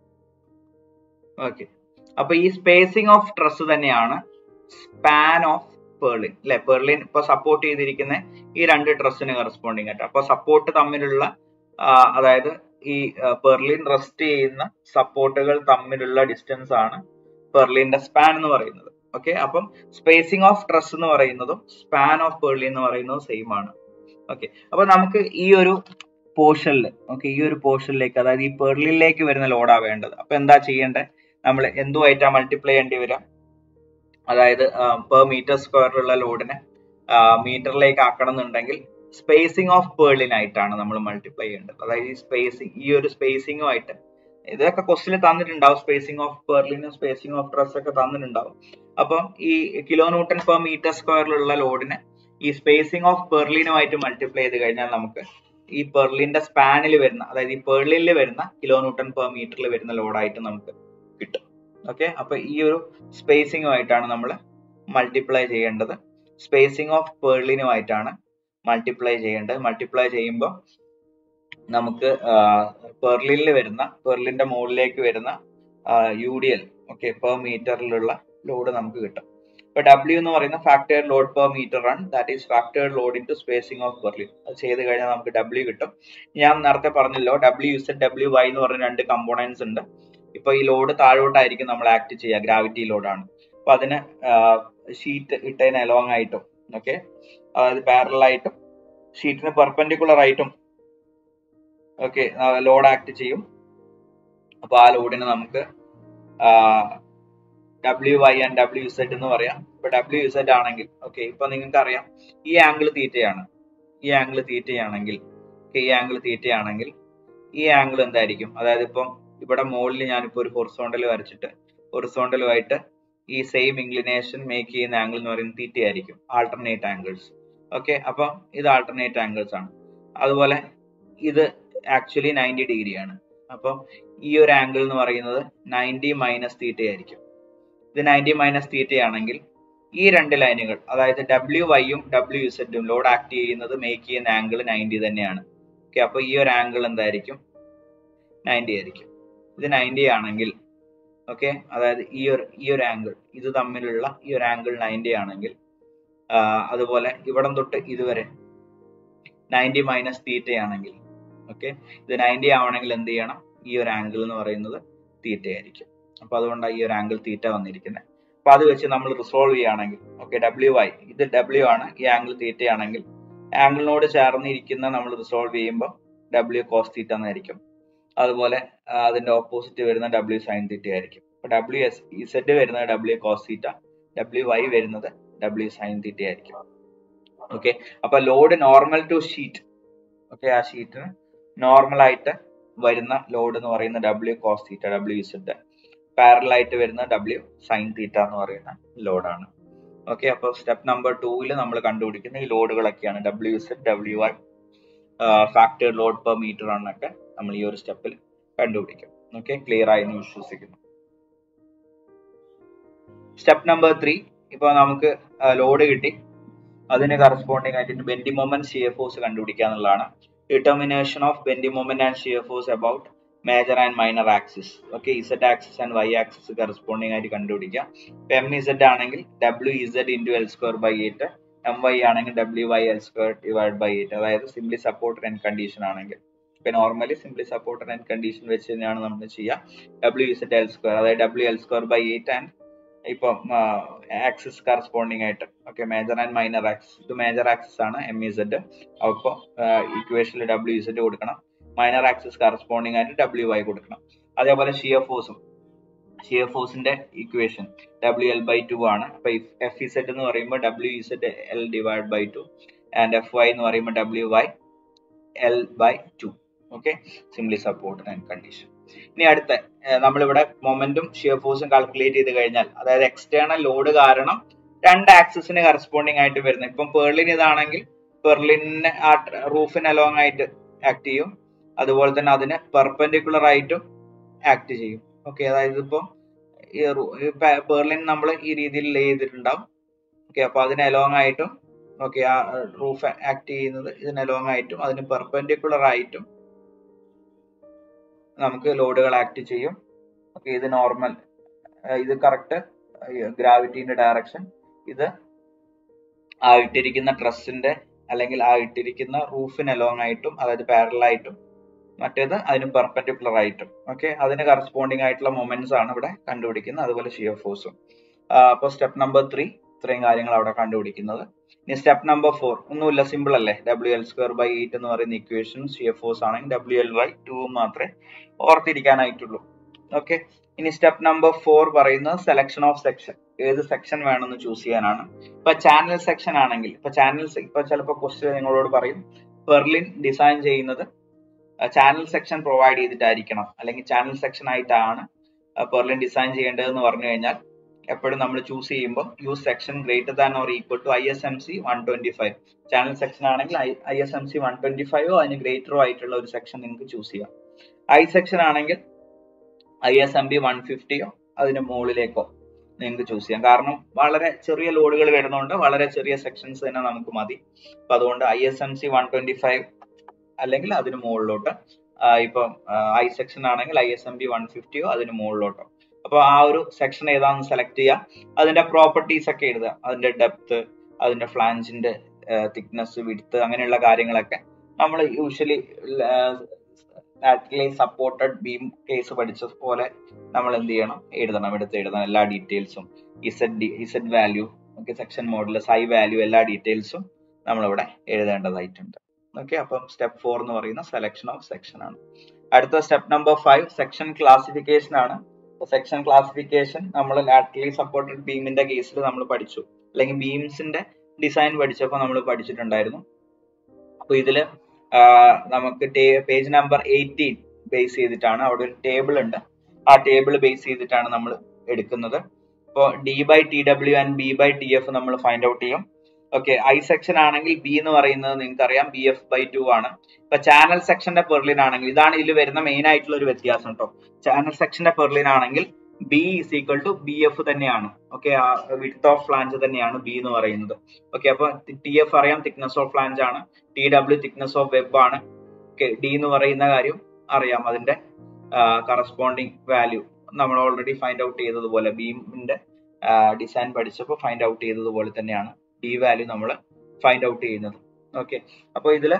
ഓക്കെ അപ്പൊ ഈ സ്പേസിംഗ് ഓഫ് ട്രസ് തന്നെയാണ് സ്പാൻ ഓഫ് പെർലിൻ അല്ലെ പെർലിൻ ഇപ്പൊ സപ്പോർട്ട് ചെയ്തിരിക്കുന്ന ഈ രണ്ട് ട്രസ്സിന് കറസ്പോണ്ടിങ് ആയിട്ട് അപ്പൊ സപ്പോർട്ട് തമ്മിലുള്ള അതായത് ഈ പെർലിൻ റെസ്റ്റ് ചെയ്യുന്ന സപ്പോർട്ടുകൾ തമ്മിലുള്ള ഡിസ്റ്റൻസ് ആണ് പെർലിന്റെ സ്പാൻ എന്ന് പറയുന്നത് ഓക്കെ അപ്പം സ്പേസിംഗ് ഓഫ് ട്രസ് എന്ന് പറയുന്നതും സ്പാൻ ഓഫ് പെർലി എന്ന് പറയുന്നതും സെയിം ആണ് ഓക്കെ അപ്പൊ നമുക്ക് ഈ ഒരു പോർഷനിൽ ഓക്കെ ഈ ഒരു പോർഷനിലേക്ക് അതായത് ഈ പെർലിലേക്ക് വരുന്ന ലോഡാ വേണ്ടത് അപ്പൊ എന്താ ചെയ്യേണ്ടത് നമ്മൾ എന്തുമായിട്ടാ മൾട്ടിപ്ലൈ ചെയ്യേണ്ടി വരാം അതായത് പെർ മീറ്റർ സ്ക്വയറിലുള്ള ലോഡിനെ മീറ്ററിലേക്ക് ആക്കണം എന്നുണ്ടെങ്കിൽ സ്പേസിംഗ് ഓഫ് പേർലിനായിട്ടാണ് നമ്മൾ മൾട്ടിപ്ലൈ ചെയ്യേണ്ടത് അതായത് ഈ സ്പേസിംഗ് ഈ ഒരു സ്പേസിംഗുമായിട്ട് ഇതൊക്കെ ക്വസ്റ്റിൽ തന്നിട്ടുണ്ടാവും സ്പേസിംഗ് ഓഫ് പെർലിനും സ്പേസിംഗ് ഓഫ് ട്രസ് ഒക്കെ തന്നിട്ടുണ്ടാവും അപ്പം ഈ കിലോ ന്യൂട്ടൺ പെർ മീറ്റർ സ്ക്വയറിലുള്ള ലോഡിനെ ഈ സ്പേസിംഗ് ഓഫ് പെർലിനുമായിട്ട് മൾട്ടിപ്ലൈ ചെയ്ത് കഴിഞ്ഞാൽ നമുക്ക് ഈ പെർലിന്റെ സ്പാനിൽ വരുന്ന അതായത് ഈ പെർലിനിൽ വരുന്ന കിലോ ന്യൂട്ടൺ പെർ മീറ്ററിൽ വരുന്ന ലോഡായിട്ട് നമുക്ക് കിട്ടും ഓക്കെ അപ്പൊ ഈ ഒരു സ്പേസിംഗുമായിട്ടാണ് നമ്മൾ മൾട്ടിപ്ലൈ ചെയ്യേണ്ടത് സ്പേസിംഗ് ഓഫ് പേർലിനുമായിട്ടാണ് മൾട്ടിപ്ലൈ ചെയ്യേണ്ടത് മൾട്ടിപ്ലൈ ചെയ്യുമ്പോൾ നമുക്ക് പെർലിനിൽ വരുന്ന പെർലിന്റെ മുകളിലേക്ക് വരുന്ന U D L okay per മീറ്ററിലുള്ള ലോഡ് നമുക്ക് കിട്ടും ഇപ്പൊ ഡബ്ല്യു എന്ന് പറയുന്ന factored load per metre run that is factored load into spacing of purlin അത് ചെയ്ത് കഴിഞ്ഞാൽ നമുക്ക് ഡബ്ല്യു കിട്ടും ഞാൻ നേരത്തെ പറഞ്ഞല്ലോ ഡബ്ല്യു ഇസഡ് ഡബ്ല്യു വൈ എന്ന് പറഞ്ഞ രണ്ട് കമ്പോണൻസ് ഉണ്ട് ഇപ്പൊ ഈ ലോഡ് താഴോട്ടായിരിക്കും നമ്മൾ ആക്ട് ചെയ്യുക ഗ്രാവിറ്റി ലോഡാണ് അപ്പൊ അതിന് ഷീറ്റ് ഇട്ടതിന് അലോങ് ആയിട്ടും ഓക്കെ അതായത് പാരലൽ ആയിട്ടും ഷീറ്റിന് പെർപെൻഡിക്കുലർ ആയിട്ടും ഓക്കെ ലോഡ് ആക്ട് ചെയ്യും അപ്പൊ ആ ലോഡിന് നമുക്ക് W Y and W Z എന്ന് പറയാം ഇപ്പൊ ഡബ്ല്യു സെഡ് ആണെങ്കിൽ ഓക്കെ ഇപ്പൊ നിങ്ങൾക്ക് അറിയാം ഈ ആംഗിൾ തീറ്റയാണ് ഈ ആംഗിൾ തീറ്റയാണെങ്കിൽ ഈ ആംഗിൾ തീറ്റയാണെങ്കിൽ ഈ ആംഗിൾ എന്തായിരിക്കും അതായത് ഇപ്പം ഇവിടെ മുകളിൽ ഞാനിപ്പോ ഒരു ഹൊറിസോണ്ടൽ വരച്ചിട്ട് ഹൊറിസോണ്ടലുമായിട്ട് ഈ സെയിം ഇൻക്ലിനേഷൻ മേക്ക് ചെയ്യുന്ന ആംഗിൾ എന്ന് പറയുന്നത് തീറ്റ ആയിരിക്കും ആൾട്ടർനേറ്റ് ആംഗിൾസ് ഓക്കെ അപ്പം ഇത് ആൾട്ടർനേറ്റ് ആംഗിൾസ് ആണ് അതുപോലെ ഇത് ആക്ച്വലി നയൻറ്റി ഡിഗ്രി ആണ് അപ്പം ഈ ഒരു ആംഗിൾ എന്ന് പറയുന്നത് നയൻറ്റി മൈനസ് തീറ്റ ആയിരിക്കും ഇത് നയൻറ്റി മൈനസ് തീറ്റ ആണെങ്കിൽ ഈ രണ്ട് ലൈനുകൾ അതായത് ഡബ്ല്യു വൈയും ഡബ്ല്യു ഇസഡും ലോഡ് ആക്ട് ചെയ്യുന്നത് മേക്ക് ചെയ്യുന്ന ആംഗിൾ നയൻറ്റി തന്നെയാണ് ഓക്കെ അപ്പൊ ഈ ഒരു ആംഗിൾ എന്തായിരിക്കും നയൻറ്റി ആയിരിക്കും ഇത് നയൻറ്റി ആണെങ്കിൽ ഓക്കെ അതായത് ഈ ഒരു ഈ ഒരു ആംഗിൾ ഇത് തമ്മിലുള്ള ഈ ഒരു ആംഗിൾ നയൻറ്റി ആണെങ്കിൽ അതുപോലെ ഇവിടം തൊട്ട് ഇതുവരെ നയൻറ്റി മൈനസ് തീറ്റ ആണെങ്കിൽ ഓക്കെ ഇത് നയൻറ്റി ആവണമെങ്കിൽ എന്ത് ചെയ്യണം ഈ ഒരു ആംഗിൾ എന്ന് പറയുന്നത് തീറ്റ ആയിരിക്കും അപ്പൊ അതുകൊണ്ടാണ് ഈ ഒരു ആംഗിൾ തീറ്റ വന്നിരിക്കുന്നത് അപ്പൊ അത് വെച്ച് നമ്മൾ റിസോൾവ് ചെയ്യുകയാണെങ്കിൽ ഓക്കെ ഡബ്ല്യു വൈ ഇത് ഡബ്ല്യു ആണ് ഈ ആംഗിൾ തീറ്റ ആണെങ്കിൽ ആംഗിളിനോട് ചേർന്നിരിക്കുന്ന നമ്മൾ റിസോൾവ് ചെയ്യുമ്പോൾ ഡബ്ല്യു കോസ് തീറ്റ എന്നായിരിക്കും അതുപോലെ അതിന്റെ ഓപ്പോസിറ്റ് വരുന്ന ഡബ്ല്യു സൈൻ തീറ്റ ആയിരിക്കും അപ്പൊ ഡബ്ല്യു എസ് ഇസെഡ് വരുന്നത് W cos theta W Y വരുന്നത് ഡബ്ല്യു സൈൻ തീറ്റ ആയിരിക്കും ഓക്കെ അപ്പൊ load normal to sheet okay ആ ഷീറ്റിന് നോർമൽ ആയിട്ട് വരുന്ന ലോഡ് എന്ന് പറയുന്ന W cos theta W Z parallel ആയിട്ട് വരുന്ന ഡബ്ല്യു സൈൻ തീറ്റ എന്ന് പറയുന്ന ലോഡാണ് ഓക്കെ അപ്പോൾ സ്റ്റെപ്പ് നമ്പർ ടൂവിൽ നമ്മൾ കണ്ടുപിടിക്കുന്ന ഈ ലോഡുകളൊക്കെയാണ് W Z W I factor load per metre ആണെന്നൊക്കെ നമ്മൾ ഈ ഒരു സ്റ്റെപ്പിൽ കണ്ടുപിടിക്കും ഓക്കെ ക്ലിയർ ആയി എന്ന് വിശ്വസിക്കുന്നു സ്റ്റെപ്പ് നമ്പർ ത്രീ ഇപ്പൊ നമുക്ക് ലോഡ് കിട്ടി അതിന് കറസ്പോണ്ടിങ് ആയിട്ട് ബെൻഡി മൊമെന്റ് ഷിയർ ഫോഴ്സ് കണ്ടുപിടിക്കുക എന്നുള്ളതാണ് determination of bending moment and shear force about major and minor axis okay Z axis and Y axis corresponding ആയിട്ട് കണ്ടുപിടിക്കാം എം ഇസഡ് ആണെങ്കിൽ W Z into L square by eight M Y ആണെങ്കിൽ W Y L square divide by eight അതായത് simply supported end condition ആണെങ്കിൽ ഇപ്പൊ normally simply supported end condition വെച്ച് തന്നെയാണ് നമ്മൾ ചെയ്യുക ഡബ്ല്യു ഇസഡ് എൽ സ്ക്വയർ അതായത് W L square by eight and ഇപ്പം ആക്സിസ് കറസ്പോണ്ടിങ് ആയിട്ട് okay major and minor axis ഇത് മേജർ ആക്സിസ് ആണ് എം ഇസഡ് അപ്പോൾ ഇക്വേഷനിൽ ഡബ്ല്യു ഇസഡ് കൊടുക്കണം മൈനർ ആക്സിസ് കറസ്പോണ്ടിങ് ആയിട്ട് ഡബ്ല്യു വൈ കൊടുക്കണം അതേപോലെ ഷിയർ ഫോഴ്സും ഷിയർ ഫോഴ്സിന്റെ equation W L by two ആണ് അപ്പൊ എഫ് ഇസഡ് എന്ന് പറയുമ്പോൾ W Z L divide by two and F Y എന്ന് പറയുമ്പോൾ W Y L by two okay simply support end condition ഇനി അടുത്ത നമ്മളിവിടെ മൊമെന്റും ഷിയർ ഫോഴ്സും കാൽക്കുലേറ്റ് ചെയ്ത് കഴിഞ്ഞാൽ അതായത് എക്സ്റ്റേണൽ ലോഡ് കാരണം രണ്ട് ആക്സിസിന് കറസ്പോണ്ടിങ് ആയിട്ട് വരുന്നത് ഇപ്പം പേർലിൻ ഇതാണെങ്കിൽ പെർലിന് ആ റൂഫിന് അലോങ് ആയിട്ട് ആക്ട് ചെയ്യും അതുപോലെ തന്നെ അതിന് പെർപെൻഡിക്കുലർ ആയിട്ടും ആക്ട് ചെയ്യും ഓക്കെ അതായത് ഇപ്പം ഈ പേർലിൻ നമ്മൾ ഈ രീതിയിൽ ലേ ചെയ്തിട്ടുണ്ടാവും ഓക്കെ അപ്പൊ അതിന് അലോങ് ആയിട്ടും ഓക്കെ ആ റൂഫ് ആക്ട് ചെയ്യുന്നത് ഇതിന് അലോങ് ആയിട്ടും അതിന് പെർപെൻഡിക്കുലർ ആയിട്ടും നമുക്ക് ലോഡുകൾ ആക്ട് ചെയ്യും ഓക്കെ ഇത് നോർമൽ ഇത് കറക്റ്റ് ഗ്രാവിറ്റിന്റെ ഡയറക്ഷൻ ഇത് ആ ഇട്ടിരിക്കുന്ന ട്രസ്സിന്റെ അല്ലെങ്കിൽ ആ ഇട്ടിരിക്കുന്ന റൂഫിന് അലോങ് ആയിട്ടും അതായത് പാരലൽ ആയിട്ടും മറ്റേത് അതിന് പെർപെൻഡിക്കുലർ ആയിട്ടും ഓക്കെ അതിന് കറസ്പോണ്ടിങ് ആയിട്ടുള്ള മൊമെന്റ്സ് ആണ് ഇവിടെ കണ്ടുപിടിക്കുന്നത് അതുപോലെ ഷിയർ ഫോഴ്സും അപ്പോൾ സ്റ്റെപ്പ് നമ്പർ ത്രീ ഇത്രയും കാര്യങ്ങൾ അവിടെ കണ്ടുപിടിക്കുന്നത് ഇനി സ്റ്റെപ്പ് നമ്പർ ഫോർ ഒന്നുമില്ല സിമ്പിൾ അല്ലേ W L square by eight എന്ന് പറയുന്ന ഇക്വേഷൻ ഷിയർ ഫോഴ്സ് ആണെങ്കിൽ ഡബ്ല്യു എൽ ബൈ ടു മാത്രമേ ഓർത്തിരിക്കാനായിട്ടുള്ളൂ ഓക്കെ ഇനി സ്റ്റെപ്പ് നമ്പർ ഫോർ പറയുന്നത് സെലക്ഷൻ ഓഫ് സെക്ഷൻ ഏത് സെക്ഷൻ വേണമെന്ന് ചൂസ് ചെയ്യാനാണ് ഇപ്പൊ ചാനൽ സെക്ഷൻ ആണെങ്കിൽ ഇപ്പൊ ചാനൽ ഇപ്പൊ ചിലപ്പോൾ ക്വസ്റ്റ്യൻ നിങ്ങളോട് പറയും പെർലിൻ ഡിസൈൻ ചെയ്യുന്നത് ചാനൽ സെക്ഷൻ പ്രൊവൈഡ് ചെയ്തിട്ടായിരിക്കണം അല്ലെങ്കിൽ ചാനൽ സെക്ഷൻ ആയിട്ടാണ് പെർലിൻ ഡിസൈൻ ചെയ്യേണ്ടതെന്ന് പറഞ്ഞു കഴിഞ്ഞാൽ എപ്പോഴും നമ്മൾ ചൂസ് ചെയ്യുമ്പോൾ use section greater than or equal to I S M C one twenty five channel section ആണെങ്കിൽ I S M C one twenty ഫൈവോ അതിന് ഗ്രേറ്ററോ ആയിട്ടുള്ള ഒരു സെക്ഷൻ നിങ്ങൾക്ക് ചൂസ് ചെയ്യാം ഐ സെക്ഷൻ ആണെങ്കിൽ I S M B one ഫിഫ്റ്റിയോ അതിന് മുകളിലേക്കോ നിങ്ങൾക്ക് ചൂസ് ചെയ്യാം കാരണം വളരെ ചെറിയ ലോഡുകൾ വരുന്നതുകൊണ്ട് വളരെ ചെറിയ സെക്ഷൻസ് തന്നെ നമുക്ക് മതി അപ്പൊ അതുകൊണ്ട് I S M C one twenty five അല്ലെങ്കിൽ അതിന് മുകളിലോട്ട് ഇപ്പം ഐ സെക്ഷൻ ആണെങ്കിൽ I S M B one ഫിഫ്റ്റിയോ അതിന് മുകളിലോട്ടോ അപ്പൊ ആ ഒരു സെക്ഷൻ ഏതാണെന്ന് സെലക്ട് ചെയ്യുക അതിന്റെ പ്രോപ്പർട്ടീസ് ഒക്കെ എഴുതുക അതിന്റെ ഡെപ്ത് അതിന്റെ ഫ്ലാഞ്ചിന്റെ തിക്നെസ് വിഡ്ത്ത് അങ്ങനെയുള്ള കാര്യങ്ങളൊക്കെ നമ്മൾ usually laterally supported beam case പഠിച്ച പോലെ നമ്മൾ എന്ത് ചെയ്യണം എഴുതണം എടുത്ത് എഴുതണം എല്ലാ ഡീറ്റെയിൽസും Z D Z value okay section model സൈ വാല്യൂ എല്ലാ ഡീറ്റെയിൽസും നമ്മളിവിടെ എഴുതേണ്ടതായിട്ടുണ്ട് ഓക്കെ അപ്പം സ്റ്റെപ്പ് ഫോർ എന്ന് പറയുന്ന സെലക്ഷൻ ഓഫ് സെക്ഷൻ ആണ് അടുത്ത step number five section classification ആണ് സെക്ഷൻ ക്ലാസിഫിക്കേഷൻ നമ്മൾ ലാറ്ററലി സപ്പോർട്ടഡ് ബീമിന്റെ കേസിൽ നമ്മൾ പഠിച്ചു അല്ലെങ്കിൽ ബീംസിന്റെ ഡിസൈൻ പഠിച്ചപ്പോൾ നമ്മൾ പഠിച്ചിട്ടുണ്ടായിരുന്നു അപ്പൊ ഇതില് നമുക്ക് പേജ് നമ്പർ എയ്റ്റീൻ ബേസ് ചെയ്തിട്ടാണ് അവിടെ ഒരു ടേബിൾ ഉണ്ട് ആ ടേബിൾ ബേസ് ചെയ്തിട്ടാണ് നമ്മൾ എടുക്കുന്നത് ഇപ്പോൾ D by T W and B by T F നമ്മൾ ഫൈൻഡ് ഔട്ട് ചെയ്യും ഓക്കെ ഐ സെക്ഷൻ ആണെങ്കിൽ ബി എന്ന് പറയുന്നത് നിങ്ങൾക്ക് അറിയാം ബി എഫ് ബൈ ടു ആണ് ഇപ്പൊ ചാനൽ സെക്ഷന്റെ പെർലിൻ ആണെങ്കിൽ ഇതാണ് ഇതിൽ വരുന്ന മെയിൻ ആയിട്ടുള്ള ഒരു വ്യത്യാസം കേട്ടോ ചാനൽ സെക്ഷന്റെ പെർലിൻ ആണെങ്കിൽ B is equal to B F തന്നെയാണ് ഓക്കെ വിത്ത് ഓഫ് ഫ്ലാഞ്ച് തന്നെയാണ് ബി എന്ന് പറയുന്നത് ഓക്കെ അപ്പൊ ടി എഫ് അറിയാം തിക്നെസ് ഓഫ് ഫ്ലാഞ്ച് ആണ് T W thickness of web ആണ് ഓക്കെ ഡി എന്ന് പറയുന്ന കാര്യം അറിയാം അതിന്റെ കറസ്പോണ്ടിങ് വാല്യൂ നമ്മൾ ഓൾറെഡി ഫൈൻഡ് ഔട്ട് ചെയ്തതുപോലെ ബീമിന്റെ ഡിസൈൻ പഠിച്ചപ്പോൾ ഫൈൻഡ് ഔട്ട് ചെയ്തതുപോലെ തന്നെയാണ് ഡി വാല്യൂ നമ്മൾ ഫൈൻഡ് ഔട്ട് ചെയ്യുന്നത് ഓക്കെ അപ്പോൾ ഇതില്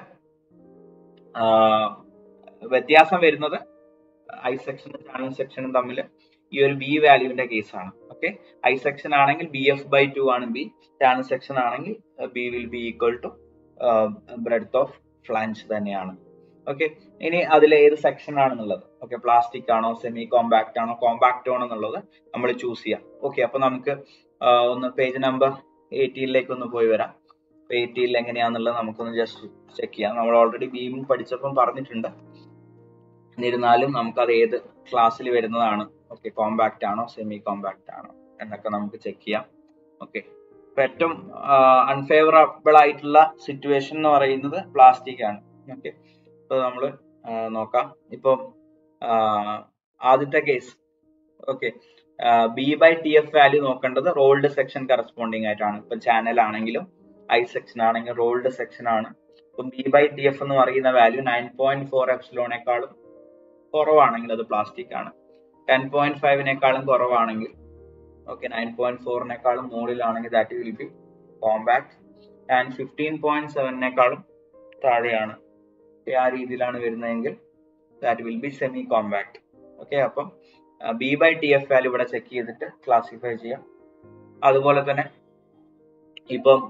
വ്യത്യാസം വരുന്നത് ഐ സെക്ഷനും ചാനൽ സെക്ഷനും തമ്മിൽ ഈ ഒരു ബി വാല്യൂവിന്റെ കേസാണ് ഓക്കെ ഐ സെക്ഷൻ ആണെങ്കിൽ ബി എഫ് ബൈ ടു ആണ് ബി ചാനൽ സെക്ഷൻ ആണെങ്കിൽ B will be equal to breadth of flange തന്നെയാണ് ഓക്കെ ഇനി അതിൽ ഏത് സെക്ഷൻ ആണെന്നുള്ളത് ഓക്കെ പ്ലാസ്റ്റിക് ആണോ സെമി കോമ്പാക്ട് ആണോ കോമ്പാക്ട് ആണോ എന്നുള്ളത് നമ്മൾ ചൂസ് ചെയ്യാം ഓക്കെ അപ്പൊ നമുക്ക് ഒന്ന് പേജ് നമ്പർ എയ്റ്റീനിലേക്ക് ഒന്ന് പോയി വരാം എയ്റ്റീനിൽ എങ്ങനെയാണെന്നുള്ളത് നമുക്കൊന്ന് ജസ്റ്റ് ചെക്ക് ചെയ്യാം നമ്മൾ ഓൾറെഡി ബീം പഠിച്ചപ്പം പറഞ്ഞിട്ടുണ്ട് എന്നിരുന്നാലും നമുക്കത് ഏത് ക്ലാസ്സിൽ വരുന്നതാണ് ഓക്കെ കോമ്പാക്ട് ആണോ സെമി കോമ്പാക്ട് ആണോ എന്നൊക്കെ നമുക്ക് ചെക്ക് ചെയ്യാം ഓക്കെ ഇപ്പൊ ഏറ്റവും അൺഫേവറബിൾ ആയിട്ടുള്ള സിറ്റുവേഷൻ എന്ന് പറയുന്നത് പ്ലാസ്റ്റിക് ആണ് ഓക്കെ ഇപ്പൊ നമ്മൾ നോക്കാം ഇപ്പം ആദ്യത്തെ case okay B by T F value നോക്കേണ്ടത് റോൾഡ് സെക്ഷൻ കറസ്പോണ്ടിങ് ആയിട്ടാണ് ഇപ്പൊ ചാനൽ ആണെങ്കിലും ഐ സെക്ഷൻ ആണെങ്കിൽ റോൾഡ് സെക്ഷൻ ആണ് ഇപ്പം ബി ബൈ ടി എഫ് എന്ന് പറയുന്ന വാല്യൂ നയൻ പോയിന്റ് ഫോർ എപ്സിലോണേക്കാളും കുറവാണെങ്കിൽ അത് പ്ലാസ്റ്റിക് ആണ് ടെൻ പോയിന്റ് ഫൈവിനേക്കാളും കുറവാണെങ്കിൽ ഓക്കെ നയൻ പോയിന്റ് ഫോറിനേക്കാളും മുകളിലാണെങ്കിൽ that will be compact and fifteen point സെവനിനേക്കാളും താഴെയാണ് ആ രീതിയിലാണ് വരുന്നതെങ്കിൽ that will be semi compact okay അപ്പം B by T F value ഇവിടെ ചെക്ക് ചെയ്തിട്ട് ക്ലാസിഫൈ ചെയ്യാം അതുപോലെ തന്നെ ഇപ്പം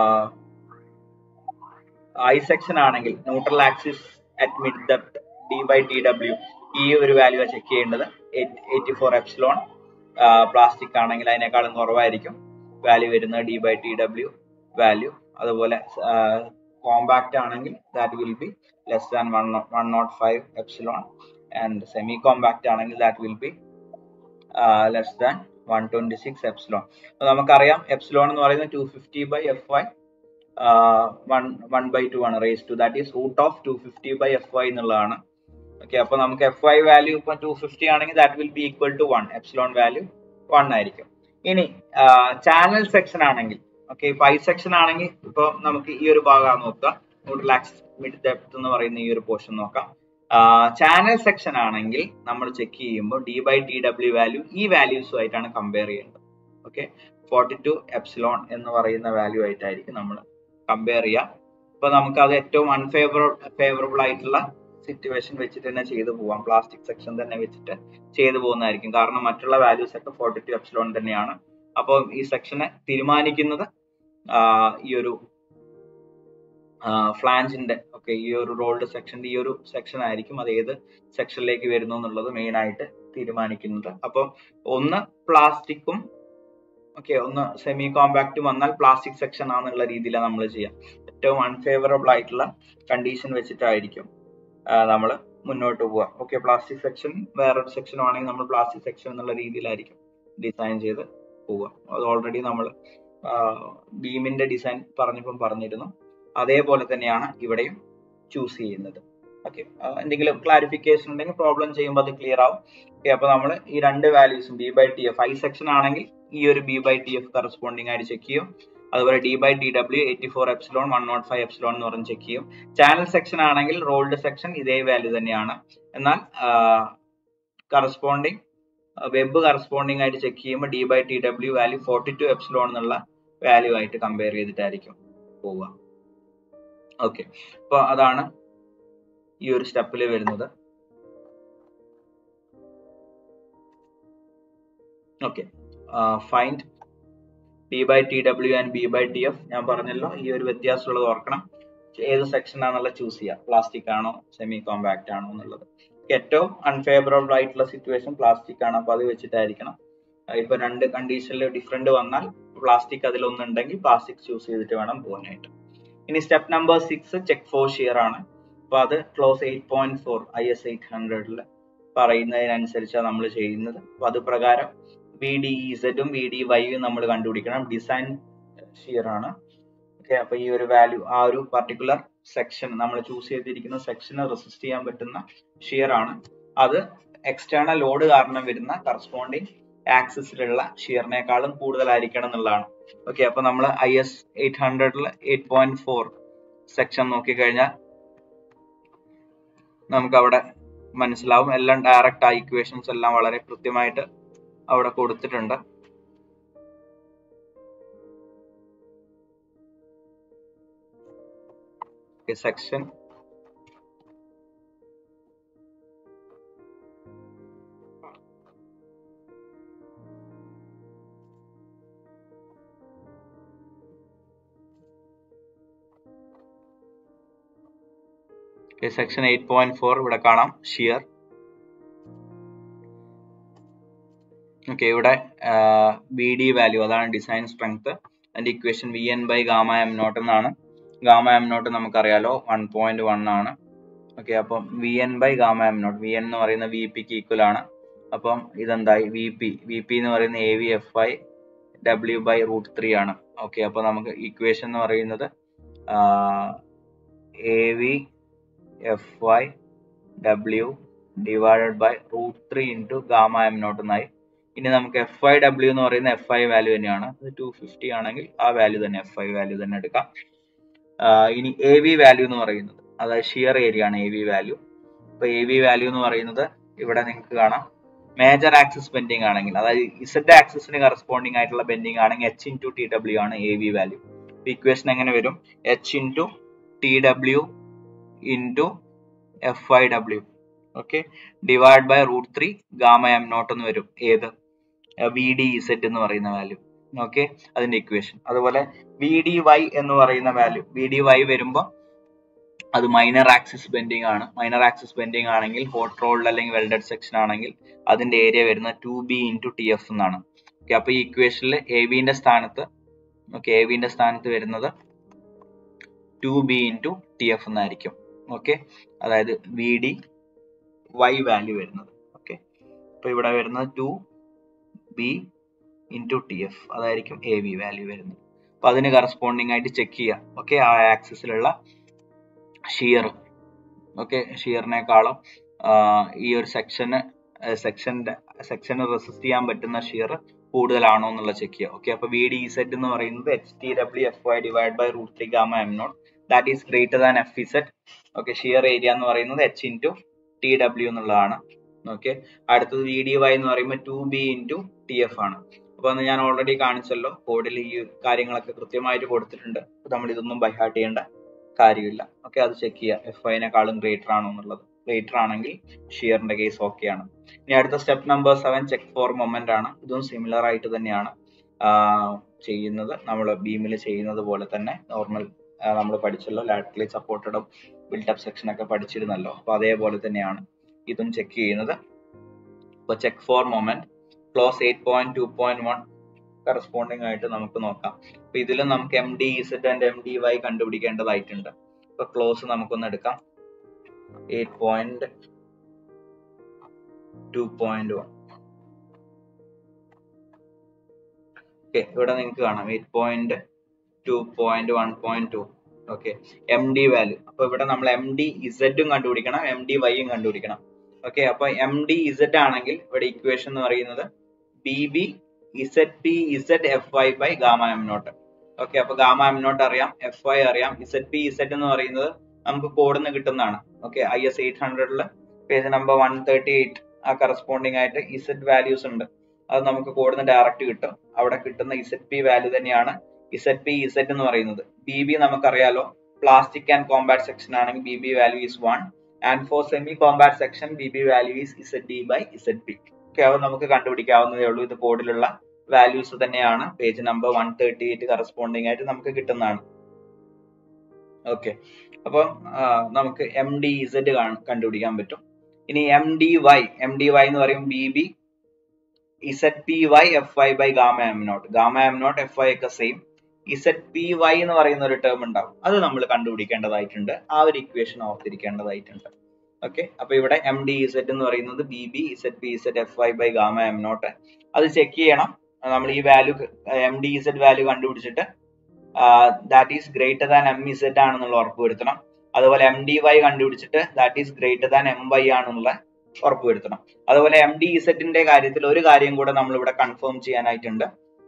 ഐ സെക്ഷൻ ആണെങ്കിൽ neutral axis at mid depth D by T W ഈ ഒരു വാല്യൂ ചെക്ക് ചെയ്യേണ്ടത് എയ്റ്റി ഫോർ എപ്സിലോൺ പ്ലാസ്റ്റിക് ആണെങ്കിൽ അതിനേക്കാളും കുറവായിരിക്കും വാല്യൂ വരുന്നത് D by T W value അതുപോലെ കോമ്പാക്ട് ആണെങ്കിൽ that will be less than one one nought five epsilon and semi compact ആണെങ്കിൽ that will be less than one twenty six epsilon നമുക്കറിയാം epsilon എന്ന് പറയുന്നത് two fifty by F Y one one by two ആണ് raise to that is root of two fifty by F Y എന്നുള്ളതാണ് okay അപ്പൊ നമുക്ക് F Y value ഇപ്പൊ two fifty ആണെങ്കിൽ that will be equal to one epsilon value one ആയിരിക്കും ഇനി channel section ആണെങ്കിൽ okay ഇപ്പൊ ഐ സെക്ഷൻ ആണെങ്കിൽ ഇപ്പൊ നമുക്ക് ഈ ഒരു ഭാഗം നോക്കാം റിലാക്സ് മിഡ് ഡെപ്ത് എന്ന് പറയുന്ന ഈ ഒരു പോർഷൻ നോക്കാം ചാനൽ സെക്ഷൻ ആണെങ്കിൽ നമ്മൾ ചെക്ക് ചെയ്യുമ്പോൾ D by T W value ഈ വാല്യൂസുമായിട്ടാണ് കമ്പയർ ചെയ്യേണ്ടത് ഓക്കെ ഫോർട്ടി ടു എപ്സിലോൺ എന്ന് പറയുന്ന വാല്യൂ ആയിട്ടായിരിക്കും നമ്മൾ കമ്പയർ ചെയ്യുക ഇപ്പൊ നമുക്ക് അത് ഏറ്റവും അൺഫേവറബിൾ ഫേവറബിൾ ആയിട്ടുള്ള സിറ്റുവേഷൻ വെച്ചിട്ട് തന്നെ ചെയ്തു പോവാം പ്ലാസ്റ്റിക് സെക്ഷൻ തന്നെ വെച്ചിട്ട് ചെയ്തു പോകുന്നതായിരിക്കും കാരണം മറ്റുള്ള വാല്യൂസ് ഒക്കെ ഫോർട്ടി ടു എപ്സിലോൺ തന്നെയാണ് അപ്പോൾ ഈ സെക്ഷനെ തീരുമാനിക്കുന്നത് ഈ ഒരു ഫ്ലാഞ്ചിന്റെ ഓക്കെ ഈ ഒരു റോൾഡ് സെക്ഷന്റെ ഈ ഒരു സെക്ഷൻ ആയിരിക്കും അത് ഏത് സെക്ഷനിലേക്ക് വരുന്നു എന്നുള്ളത് മെയിൻ ആയിട്ട് തീരുമാനിക്കുന്നത് അപ്പോൾ ഒന്ന് പ്ലാസ്റ്റിക്കും ഓക്കെ ഒന്ന് സെമി കോമ്പാക്റ്റും വന്നാൽ പ്ലാസ്റ്റിക് സെക്ഷൻ ആണെന്നുള്ള രീതിയിലാണ് നമ്മൾ ചെയ്യാം ഏറ്റവും അൺഫേവറബിൾ ആയിട്ടുള്ള കണ്ടീഷൻ വെച്ചിട്ടായിരിക്കും നമ്മൾ മുന്നോട്ട് പോവുക ഓക്കെ പ്ലാസ്റ്റിക് സെക്ഷൻ വേറൊരു സെക്ഷൻ ആണെങ്കിൽ നമ്മൾ പ്ലാസ്റ്റിക് സെക്ഷൻ എന്നുള്ള രീതിയിലായിരിക്കും ഡിസൈൻ ചെയ്ത് പോവുക അത് ഓൾറെഡി നമ്മൾ ബീമിന്റെ ഡിസൈൻ പറഞ്ഞപ്പം പറഞ്ഞിരുന്നു അതേപോലെ തന്നെയാണ് ഇവിടെയും ചൂസ് ചെയ്യുന്നത് ഓക്കെ എന്തെങ്കിലും ക്ലാരിഫിക്കേഷൻ ഉണ്ടെങ്കിൽ പ്രോബ്ലം ചെയ്യുമ്പോൾ അത് ക്ലിയർ ആവും ഓക്കെ അപ്പൊ നമ്മൾ ഈ രണ്ട് വാല്യൂസും B by T F I section ആണെങ്കിൽ ഈ ഒരു B by T F corresponding ആയിട്ട് ചെക്ക് ചെയ്യും അതുപോലെ D by T W eighty four epsilon one nought five epsilon എന്ന് പറഞ്ഞ് ചെക്ക് ചെയ്യും ചാനൽ സെക്ഷൻ ആണെങ്കിൽ റോൾഡ് സെക്ഷൻ ഇതേ വാല്യൂ തന്നെയാണ് എന്നാൽ കറസ്പോണ്ടിങ് വെബ് കറസ്പോണ്ടിങ് ആയിട്ട് ചെക്ക് ചെയ്യുമ്പോൾ D by T W value forty two epsilon എന്നുള്ള വാല്യൂ ആയിട്ട് കമ്പയർ ചെയ്തിട്ടായിരിക്കും പോവുക ഓക്കെ അപ്പൊ അതാണ് ഈ ഒരു സ്റ്റെപ്പിൽ വരുന്നത് okay find B by T W and B by T F ഞാൻ പറഞ്ഞല്ലോ ഈ ഒരു വ്യത്യാസമുള്ളത് ഓർക്കണം ഏത് സെക്ഷൻ ആണുള്ള ചൂസ് ചെയ്യുക പ്ലാസ്റ്റിക് ആണോ സെമി കോമ്പാക്ട് ആണോ എന്നുള്ളത് ഏറ്റവും അൺഫേവറബിൾ ആയിട്ടുള്ള സിറ്റുവേഷൻ പ്ലാസ്റ്റിക് ആണ് അപ്പൊ അത് വെച്ചിട്ടായിരിക്കണം ഇപ്പൊ രണ്ട് കണ്ടീഷനിൽ ഡിഫറെന്റ് വന്നാൽ പ്ലാസ്റ്റിക് അതിലൊന്നുണ്ടെങ്കിൽ പ്ലാസ്റ്റിക് ചൂസ് ചെയ്തിട്ട് വേണം പോകാനായിട്ട് ഇനി step number six check for shear ആണ് അപ്പൊ അത് clause eight point four I S eight ഹൺഡ്രഡിൽ പറയുന്നതിനനുസരിച്ചാണ് നമ്മൾ ചെയ്യുന്നത് അപ്പൊ അത് പ്രകാരം വി ഡി ഇസഡും വി ഡി വൈയും നമ്മൾ കണ്ടുപിടിക്കണം ഡിസൈൻ ഷിയർ ആണ് ഓക്കെ അപ്പൊ ഈ ഒരു വാല്യൂ ആ ഒരു പർട്ടിക്കുലർ സെക്ഷൻ നമ്മൾ ചൂസ് ചെയ്തിരിക്കുന്ന സെക്ഷന് റെസിസ്റ്റ് ചെയ്യാൻ പറ്റുന്ന ഷിയർ ആണ് അത് എക്സ്റ്റേണൽ ലോഡ് കാരണം വരുന്ന കറസ്പോണ്ടിങ് ആക്സിസിലുള്ള ഷിയറിനേക്കാളും കൂടുതലായിരിക്കണം എന്നുള്ളതാണ് ഓക്കെ അപ്പൊ നമ്മൾ ഐ എസ് എയ്റ്റ് ഹൺഡ്രഡിൽ എയ്റ്റ് പോയിന്റ് ഫോർ സെക്ഷൻ നോക്കിക്കഴിഞ്ഞാൽ നമുക്ക് അവിടെ മനസ്സിലാവും എല്ലാം ഡയറക്റ്റ് ആ ഇക്വേഷൻസ് എല്ലാം വളരെ കൃത്യമായിട്ട് അവിടെ കൊടുത്തിട്ടുണ്ട് section section eight point four ഇവിടെ കാണാം ഷിയർ ഓക്കെ ഇവിടെ ബി ഡി വാല്യൂ അതാണ് ഡിസൈൻ സ്ട്രെങ്ത് അതിന്റെ equation V N by gamma M nought എന്നാണ് ഗാമ എം നോട്ട് നമുക്കറിയാലോ വൺ പോയിന്റ് വൺ ആണ് ഓക്കെ അപ്പം V N by gamma M nought V N എന്ന് പറയുന്ന വി പിക്ക് ഈക്വൽ ആണ് അപ്പം ഇതെന്തായി വി പി വി പി എന്ന് പറയുന്ന A V F I W by root three ആണ് ഓക്കെ അപ്പൊ നമുക്ക് ഇക്വേഷൻ എന്ന് പറയുന്നത് A V F Y W divided by root three into gamma M nought എന്നായി ഇനി നമുക്ക് എഫ് ഐ ഡബ്ല്യു എന്ന് പറയുന്ന എഫ് ഐ വാല്യൂ തന്നെയാണ് അത് ടു ഫിഫ്റ്റി ആണെങ്കിൽ ആ വാല്യൂ തന്നെ എഫ് ഐ വാല്യൂ തന്നെ എടുക്കാം ഇനി എ വി വാല്യൂ എന്ന് പറയുന്നത് അതായത് ഷിയർ ഏരിയ ആണ് എ വി വാല്യൂ ഇപ്പൊ എ വി വാല്യൂ എന്ന് പറയുന്നത് ഇവിടെ നിങ്ങൾക്ക് കാണാം മേജർ ആക്സിസ് ബെൻഡിങ് ആണെങ്കിൽ അതായത് ഇസഡ് ആക്സിസിന് കറസ്പോണ്ടിങ് ആയിട്ടുള്ള ബെൻഡിങ് ആണെങ്കിൽ എച്ച് ഇൻറ്റു ടി ഡബ്ല്യു ആണ് എ വി വാല്യൂ ഇക്വേഷൻ എങ്ങനെ വരും H into T W into F I W okay divide by root three gamma M nought എന്ന് വരും ഏത് വി ഡി ഇസെറ്റ് എന്ന് പറയുന്ന വാല്യൂ ഓക്കെ അതിന്റെ ഇക്വേഷൻ അതുപോലെ വി ഡി വൈ എന്ന് പറയുന്ന വാല്യൂ വി ഡി വൈ വരുമ്പോൾ അത് മൈനർ ആക്സിസ് ബെൻഡിങ് ആണ് മൈനർ ആക്സിസ് ബെൻഡിങ് ആണെങ്കിൽ ഹോട്ട് റോൾഡ് അല്ലെങ്കിൽ വെൽഡഡ് സെക്ഷൻ ആണെങ്കിൽ അതിന്റെ ഏരിയ വരുന്നത് two B into T F എന്നാണ് ഓക്കെ അപ്പൊ ഈ ഇക്വേഷനിൽ എ വിന്റെ സ്ഥാനത്ത് ഓക്കെ എ വിന്റെ സ്ഥാനത്ത് വരുന്നത് two B into T F എന്നായിരിക്കും ഓക്കെ അതായത് വി ഡി വൈ വാല്യൂ വരുന്നത് ഓക്കെ അപ്പൊ ഇവിടെ വരുന്നത് two B into T F അതായിരിക്കും എ വി വാല്യൂ വരുന്നത് അപ്പൊ അതിന് കറസ്പോണ്ടിങ് ആയിട്ട് ചെക്ക് ചെയ്യാം ഓക്കെ ആ ആക്സിസിലുള്ള ഷിയർ ഓക്കെ ഷിയറിനേക്കാളും ഈ ഒരു സെക്ഷന് സെക്ഷന്റെ സെക്ഷന് റെസിസ്റ്റ് ചെയ്യാൻ പറ്റുന്ന ഷിയർ കൂടുതലാണോ എന്നുള്ള ചെക്ക് ചെയ്യുക ഓക്കെ അപ്പൊ വി ഡി സെറ്റ് എന്ന് പറയുന്നത് H T W F Y divide by root three gamma M naught that is greater than F E Z okay shear area എന്ന് പറയുന്നത് എച്ച് ഇൻറ്റു ടി ഡബ്ല്യു എന്നുള്ളതാണ് okay അടുത്തത് V D Y എന്ന് പറയുമ്പോൾ two B into T F ആണ് അപ്പൊ അത് ഞാൻ ഓൾറെഡി കാണിച്ചല്ലോ കോഡിൽ ഈ കാര്യങ്ങളൊക്കെ കൃത്യമായിട്ട് കൊടുത്തിട്ടുണ്ട് നമ്മൾ ഇതൊന്നും ബൈഹാർട്ട് ചെയ്യേണ്ട കാര്യമില്ല ഓക്കെ അത് ചെക്ക് ചെയ്യുക എഫ് ഐനെക്കാളും ഗ്രേറ്റർ ആണോ എന്നുള്ളത് ഗ്രേറ്റർ ആണെങ്കിൽ ഷിയറിന്റെ കേസ് ഓക്കെ ആണ് ഇനി അടുത്ത step number seven check for moment ആണ് ഇതും സിമിലർ ആയിട്ട് തന്നെയാണ് ചെയ്യുന്നത് നമ്മൾ ബീമിൽ ചെയ്യുന്നത് പോലെ തന്നെ നോർമൽ നമ്മൾ പഠിച്ചല്ലോ ലാറ്ററലി സപ്പോർട്ടഡും ബിൽഡപ്പ് സെക്ഷൻ ഒക്കെ പഠിച്ചിരുന്നല്ലോ അപ്പൊ അതേപോലെ തന്നെയാണ് ഇതും ചെക്ക് ചെയ്യുന്നത് ഇപ്പൊ check for moment clause eight point two point one corresponding ആയിട്ട് നമുക്ക് നോക്കാം അപ്പൊ ഇതിൽ നമുക്ക് M D Z and M D Y കണ്ടുപിടിക്കേണ്ടതായിട്ടുണ്ട് ഇപ്പൊ ക്ലോസ് നമുക്കൊന്ന് എടുക്കാം eight point two point one okay ഇവിടെ നിങ്ങൾക്ക് കാണാം eight point two point one point two okay M D value അപ്പൊ ഇവിടെ നമ്മൾ എം ഡി ഇസഡും കണ്ടുപിടിക്കണം എം ഡി വൈയും കണ്ടുപിടിക്കണം ഓക്കെ അപ്പൊ എം ഡി ഇസഡ് ആണെങ്കിൽ ഇവിടെ ഇക്വേഷൻ എന്ന് പറയുന്നത് B B Z P Z F I by gamma M naught okay അപ്പൊ ഗാമ എം നോട്ട് അറിയാം എഫ് ഐ അറിയാം ഇസഡ് പി ഇസഡ് എന്ന് പറയുന്നത് നമുക്ക് കോഡിൽ നിന്ന് കിട്ടുന്നതാണ് ഓക്കെ ഐ എസ് എയ്റ്റ് ഹൺഡ്രഡില് page number one thirty eight ആ കറസ്പോണ്ടിങ് ആയിട്ട് ഇസഡ് വാല്യൂസ് ഉണ്ട് അത് നമുക്ക് കോഡിൽ നിന്ന് ഡയറക്റ്റ് കിട്ടും അവിടെ കിട്ടുന്ന ഇസഡ് പി വാല്യൂ തന്നെയാണ് ഇസഡ് പി ഇസഡ് എന്ന് പറയുന്നത് ബി ബി നമുക്കറിയാലോ പ്ലാസ്റ്റിക് ആൻഡ് കോമ്പാക്ട് സെക്ഷൻ ആണെങ്കിൽ B B value is one and for semi compact section B B value is Z D by Z P okay അത് നമുക്ക് കണ്ടുപിടിക്കാവുന്നതേ ഉള്ളൂ ഇത് കോഡിലുള്ള വാല്യൂസ് തന്നെയാണ് page number one thirty eight corresponding ആയിട്ട് നമുക്ക് കിട്ടുന്നതാണ് ഓക്കെ അപ്പം നമുക്ക് എം ഡി ഇസഡ് കണ്ടുപിടിക്കാൻ പറ്റും ഇനി M D Y M D Y എന്ന് പറയും B B Z P Y F I by gamma M naught gamma M naught F I ഒക്കെ സെയിം ഇസഡ് പി വൈ എന്ന് പറയുന്ന ഒരു ടേം ഉണ്ടാവും അത് നമ്മൾ കണ്ടുപിടിക്കേണ്ടതായിട്ടുണ്ട് ആ ഒരു ഇക്വേഷൻ ഓർത്തിരിക്കേണ്ടതായിട്ടുണ്ട് ഓക്കെ അപ്പൊ ഇവിടെ എം ഡി ഇസഡ് എന്ന് പറയുന്നത് B B Z P Z F I by gamma M naught അത് ചെക്ക് ചെയ്യണം നമ്മൾ ഈ value M D Z value കണ്ടുപിടിച്ചിട്ട് that is greater than M Z ആണെന്നുള്ള ഉറപ്പ് വരുത്തണം അതുപോലെ എം ഡി വൈ കണ്ടുപിടിച്ചിട്ട് that is greater than M Y ആണെന്നുള്ള ഉറപ്പ് വരുത്തണം അതുപോലെ എം ഡി ഇസഡിന്റെ കാര്യത്തിൽ ഒരു കാര്യം കൂടെ നമ്മൾ ഇവിടെ കൺഫേം ചെയ്യാനായിട്ടുണ്ട്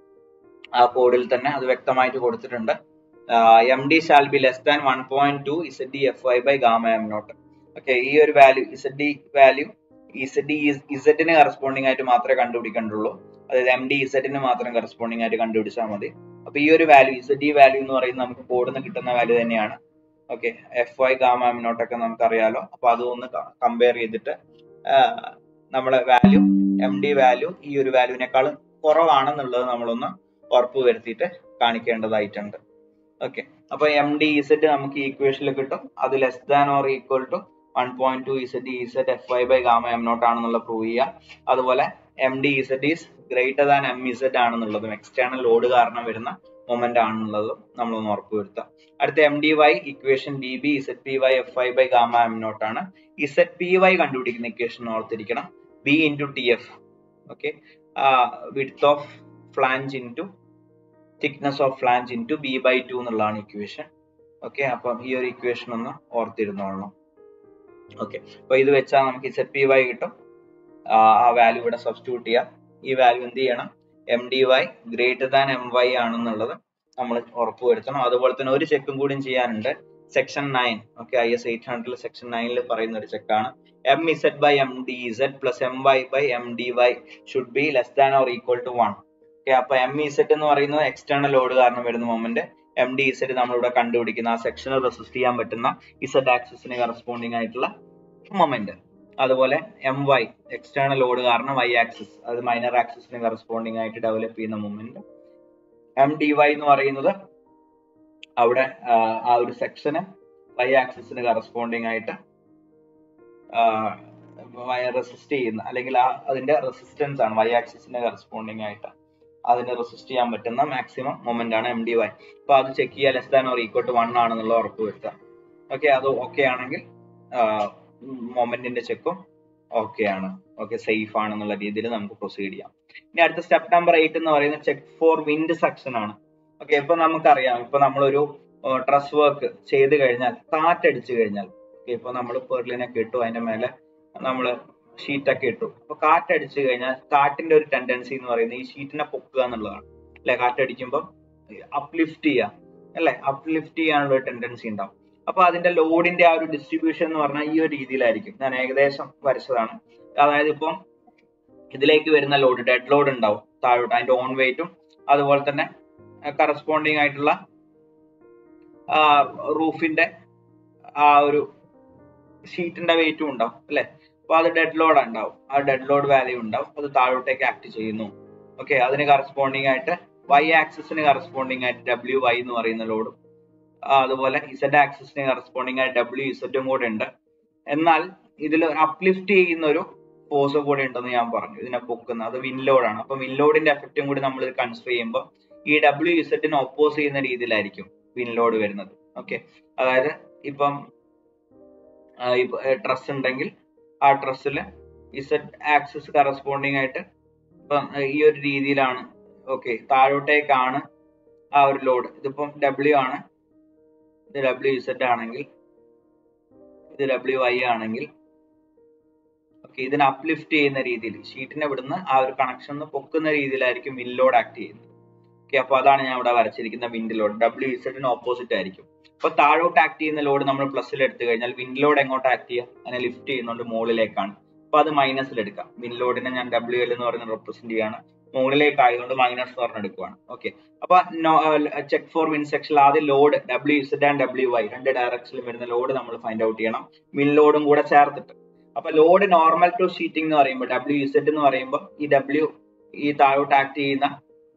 ആ കോഡിൽ തന്നെ അത് വ്യക്തമായിട്ട് കൊടുത്തിട്ടുണ്ട് M D shall be less than one point two Z D F I by gamma M naught okay ഈ ഒരു value Z D value Z D ഇസഡിന് കറസ്പോണ്ടിങ് ആയിട്ട് മാത്രമേ കണ്ടുപിടിക്കേണ്ടുള്ളൂ അതായത് എം ഡി ഇസഡിന് മാത്രം കറസ്പോണ്ടിങ് ആയിട്ട് കണ്ടുപിടിച്ചാൽ മതി അപ്പൊ ഈ ഒരു വാല്യൂ ഇസഡ് ഡി വാല്യൂ എന്ന് പറയുന്നത് നമുക്ക് കോഡിൽ നിന്ന് കിട്ടുന്ന വാല്യൂ തന്നെയാണ് okay F I gamma M naught ഒക്കെ നമുക്ക് അറിയാലോ അപ്പൊ അതൊന്ന് കമ്പയർ ചെയ്തിട്ട് നമ്മളെ വാല്യൂ എം ഡി വാല്യൂ ഈ ഒരു വാല്യൂവിനേക്കാൾ കുറവാണെന്നുള്ളത് നമ്മളൊന്ന് ഉറപ്പ് വരുത്തിയിട്ട് കാണിക്കേണ്ടതായിട്ടുണ്ട് ഓക്കെ അപ്പൊ എം ഡി ഇസെറ്റ് നമുക്ക് ഇക്വേഷനിൽ കിട്ടും അത് less than or equal to one point two Z Z F I by gamma M naught ആണെന്നുള്ള പ്രൂവ് ചെയ്യുക അതുപോലെ M D Z is greater than M Z ആണെന്നുള്ളതും എക്സ്റ്റേണൽ ലോഡ് കാരണം വരുന്ന മൊമെന്റ് ആണെന്നുള്ളതും നമ്മളൊന്ന് ഉറപ്പ് വരുത്താം അടുത്ത M D Y equation B B Z P Y F I by gamma M naught ആണ് ഇസെറ്റ് പി വൈ കണ്ടുപിടിക്കുന്ന ഇക്വേഷൻ ഓർത്തിരിക്കണം B into T F okay width of flange into thickness of flange into B by two എന്നുള്ളതാണ് equation okay അപ്പം ഈ ഒരു equation ഒന്ന് ഓർത്തിരുന്നോളണം okay അപ്പൊ ഇത് വെച്ചാൽ നമുക്ക് ഇസെറ്റ് പി വൈ കിട്ടും ആ വാല്യൂ ഇവിടെ സബ്സ്റ്റിറ്റ്യൂട്ട് ചെയ്യാം ഈ വാല്യൂ എന്ത് ചെയ്യണം M D Y greater than M Y ആണെന്നുള്ളത് നമ്മൾ ഉറപ്പ് വരുത്തണം അതുപോലെ തന്നെ ഒരു ചെക്കും കൂടിയും ചെയ്യാനുണ്ട് section nine okay I S eight ഹൺഡ്രഡിൽ സെക്ഷൻ നയനിൽ പറയുന്ന ഒരു ചെക്കാണ് M Z by M D Z plus M Y by M D Y should be less than or equal to one okay അപ്പൊ എം ഇസെഡ് എന്ന് പറയുന്നത് external load കാരണം വരുന്ന മൊമെന്റ് എം ഡി ഇസെഡ് നമ്മളിവിടെ കണ്ടുപിടിക്കുന്ന ആ സെക്ഷനെ റെസിസ്റ്റ് ചെയ്യാൻ പറ്റുന്ന ഇസെഡ് ആക്സിസിന് കറസ്പോണ്ടിങ് ആയിട്ടുള്ള മൊമെന്റ് അതുപോലെ എം വൈ എക്സ്റ്റേണൽ ലോഡ് കാരണം വൈ ആക്സിസ് അത് മൈനർ ആക്സിസിന് കറസ്പോണ്ടിങ് ആയിട്ട് ഡെവലപ്പ് ചെയ്യുന്ന മൊമെന്റ് എം ഡി വൈ എന്ന് പറയുന്നത് അവിടെ ആ ഒരു സെക്ഷന് വൈ ആക്സിസിന് കറസ്പോണ്ടിങ് ആയിട്ട് റെസിസ്റ്റ് ചെയ്യുന്ന അല്ലെങ്കിൽ ആ അതിന്റെ റെസിസ്റ്റൻസ് ആണ് വൈ ആക്സിസിന് കറസ്പോണ്ടിങ് ആയിട്ട് അതിനെ റെസിസ്റ്റ് ചെയ്യാൻ പറ്റുന്ന മാക്സിമം മൊമെന്റ് ആണ് എം ഡി വൈ അപ്പൊ അത് ചെക്ക് ചെയ്യുക less than or equal to one ആണെന്നുള്ള ഉറപ്പ് വരുത്തുക ഓക്കെ അത് ഓക്കെ ആണെങ്കിൽ മൊമെന്റിന്റെ ചെക്കും ഓക്കെ ആണ് ഓക്കെ സേഫ് ആണെന്നുള്ള രീതിയിൽ നമുക്ക് പ്രൊസീഡ് ചെയ്യാം ഇനി അടുത്ത സ്റ്റെപ്പ് നമ്പർ എയ്റ്റ് എന്ന് പറയുന്നത് ചെക്ക് ഫോർ വിൻഡ് സെക്ഷൻ ആണ് ഓക്കെ ഇപ്പൊ നമുക്കറിയാം ഇപ്പൊ നമ്മളൊരു ട്രസ് വർക്ക് ചെയ്ത് കഴിഞ്ഞാൽ കാറ്റടിച്ചു കഴിഞ്ഞാൽ ഓക്കെ ഇപ്പൊ നമ്മൾ പെർലിനൊക്കെ ഇട്ടു അതിന്റെ മേലെ നമ്മൾ ഷീറ്റൊക്കെ ഇട്ടു അപ്പൊ കാറ്റടിച്ചു കഴിഞ്ഞാൽ കാറ്റിന്റെ ഒരു ടെൻഡൻസി എന്ന് പറയുന്നത് ഈ ഷീറ്റിനെ പൊക്കുക എന്നുള്ളതാണ് അല്ലെ കാറ്റടിക്കുമ്പോൾ അപ്ലിഫ്റ്റ് ചെയ്യാം അല്ലെ അപ്ലിഫ്റ്റ് ചെയ്യാനുള്ള ഒരു ടെൻഡൻസി ഉണ്ടാവും അപ്പൊ അതിന്റെ ലോഡിന്റെ ആ ഒരു ഡിസ്ട്രിബ്യൂഷൻ എന്ന് പറഞ്ഞാൽ ഈ ഒരു രീതിയിലായിരിക്കും ഞാൻ ഏകദേശം വരച്ചതാണ് അതായത് ഇപ്പം ഇതിലേക്ക് വരുന്ന ലോഡ് ഡെഡ് ലോഡ് ഉണ്ടാവും താഴോട്ട് അതിന്റെ ഓൺ വെയിറ്റും അതുപോലെ തന്നെ കറസ്പോണ്ടിങ് ആയിട്ടുള്ള റൂഫിന്റെ ആ ഒരു ഷീറ്റിന്റെ വെയിറ്റും ഉണ്ടാവും അല്ലെ അപ്പൊ അത് ഡെഡ് ലോഡ് ഉണ്ടാവും ആ ഡെഡ് ലോഡ് വാല്യൂ ഉണ്ടാവും അത് താഴോട്ടേക്ക് ആക്ട് ചെയ്യുന്നു ഓക്കെ അതിന് കറസ്പോണ്ടിങ് ആയിട്ട് വൈ ആക്സിസിന് കറസ്പോണ്ടിങ് ആയിട്ട് ഡബ്ല്യു വൈ എന്ന് പറയുന്ന ലോഡും അതുപോലെ ഇസഡ് ആക്സിസിന് കറസ്പോണ്ടിങ് ആയിട്ട് ഡബ്ല്യു ഇസഡും കൂടെ ഉണ്ട് എന്നാൽ ഇതിൽ അപ്ലിഫ്റ്റ് ചെയ്യുന്ന ഒരു ഫോഴ്സ് കൂടെ ഉണ്ടെന്ന് ഞാൻ പറഞ്ഞു ഇതിനെ പൊക്കുന്ന അത് വിൻലോഡ് ആണ് അപ്പൊ വിൻലോഡിന്റെ എഫക്റ്റും കൂടി നമ്മൾ ഇത് കൺസിഡർ ചെയ്യുമ്പോൾ ഈ ഡബ്ല്യു ഇസഡിനെ ഒപ്പോസ് ചെയ്യുന്ന രീതിയിലായിരിക്കും വിൻലോഡ് വരുന്നത് ഓക്കെ അതായത് ഇപ്പം ട്രസ് ഉണ്ടെങ്കിൽ ആ ട്രസ്സിൽ ഇസഡ് ആക്സിസ് കറസ്പോണ്ടിങ് ആയിട്ട് ഇപ്പം ഈ ഒരു രീതിയിലാണ് ഓക്കെ താഴോട്ടേക്കാണ് ആ ഒരു ലോഡ് ഇതിപ്പം ഡബ്ല്യു ആണ് ഇത് ഡബ്ല്യു ഇസഡ് ആണെങ്കിൽ ഇത് ഡബ്ല്യു ഐ ആണെങ്കിൽ ഓക്കെ ഇതിനെ അപ്ലിഫ്റ്റ് ചെയ്യുന്ന രീതിയിൽ ഷീറ്റിനെ വിടുന്ന ആ ഒരു കണക്ഷൻ പൊക്കുന്ന രീതിയിലായിരിക്കും വിൻ ലോഡ് ആക്ട് ചെയ്യുന്നത് ഓക്കെ അപ്പൊ അതാണ് ഞാൻ ഇവിടെ വരച്ചിരിക്കുന്ന വിൻഡ് ലോഡ് ഡബ്ല്യു ഇസഡിന് ഓപ്പോസിറ്റ് ആയിരിക്കും അപ്പൊ താഴോട്ട് ആക്ട് ചെയ്യുന്ന ലോഡ് നമ്മൾ പ്ലസ്സിൽ എടുത്തു കഴിഞ്ഞാൽ വിൻഡ് ലോഡ് എങ്ങോട്ട് ആക്ട് ചെയ്യുക അതിനെ ലിഫ്റ്റ് ചെയ്യുന്നതുകൊണ്ട് മുകളിലേക്കാണ് അപ്പൊ അത് മൈനസിൽ എടുക്കാം വിൻഡ് ലോഡിനെ ഞാൻ ഡബ്ല്യു എൽ എന്ന് പറഞ്ഞ് റെപ്രസെന്റ് ചെയ്യാണ് മുകളിലേക്ക് ആയതുകൊണ്ട് മൈനസ് എന്ന് പറഞ്ഞെടുക്കുവാണ് ഓക്കെ അപ്പൊ ചെക്ക് ഫോർ വിൻ സെക്ഷൻ ആദ്യം load W Z and W Y രണ്ട് ഡയറക്ഷനിലും വരുന്ന ലോഡ് നമ്മൾ ഫൈൻഡ് ഔട്ട് ചെയ്യണം വിൻ ലോഡും കൂടെ ചേർത്തിട്ട് അപ്പൊ ലോഡ് നോർമൽ ടു ഷീറ്റിംഗ് എന്ന് പറയുമ്പോൾ ഡബ്ല്യു ഇസഡ് എന്ന് പറയുമ്പോൾ ഈ ഡബ്ല്യു ഈ താഴോട്ട് ആക്ട് ചെയ്യുന്ന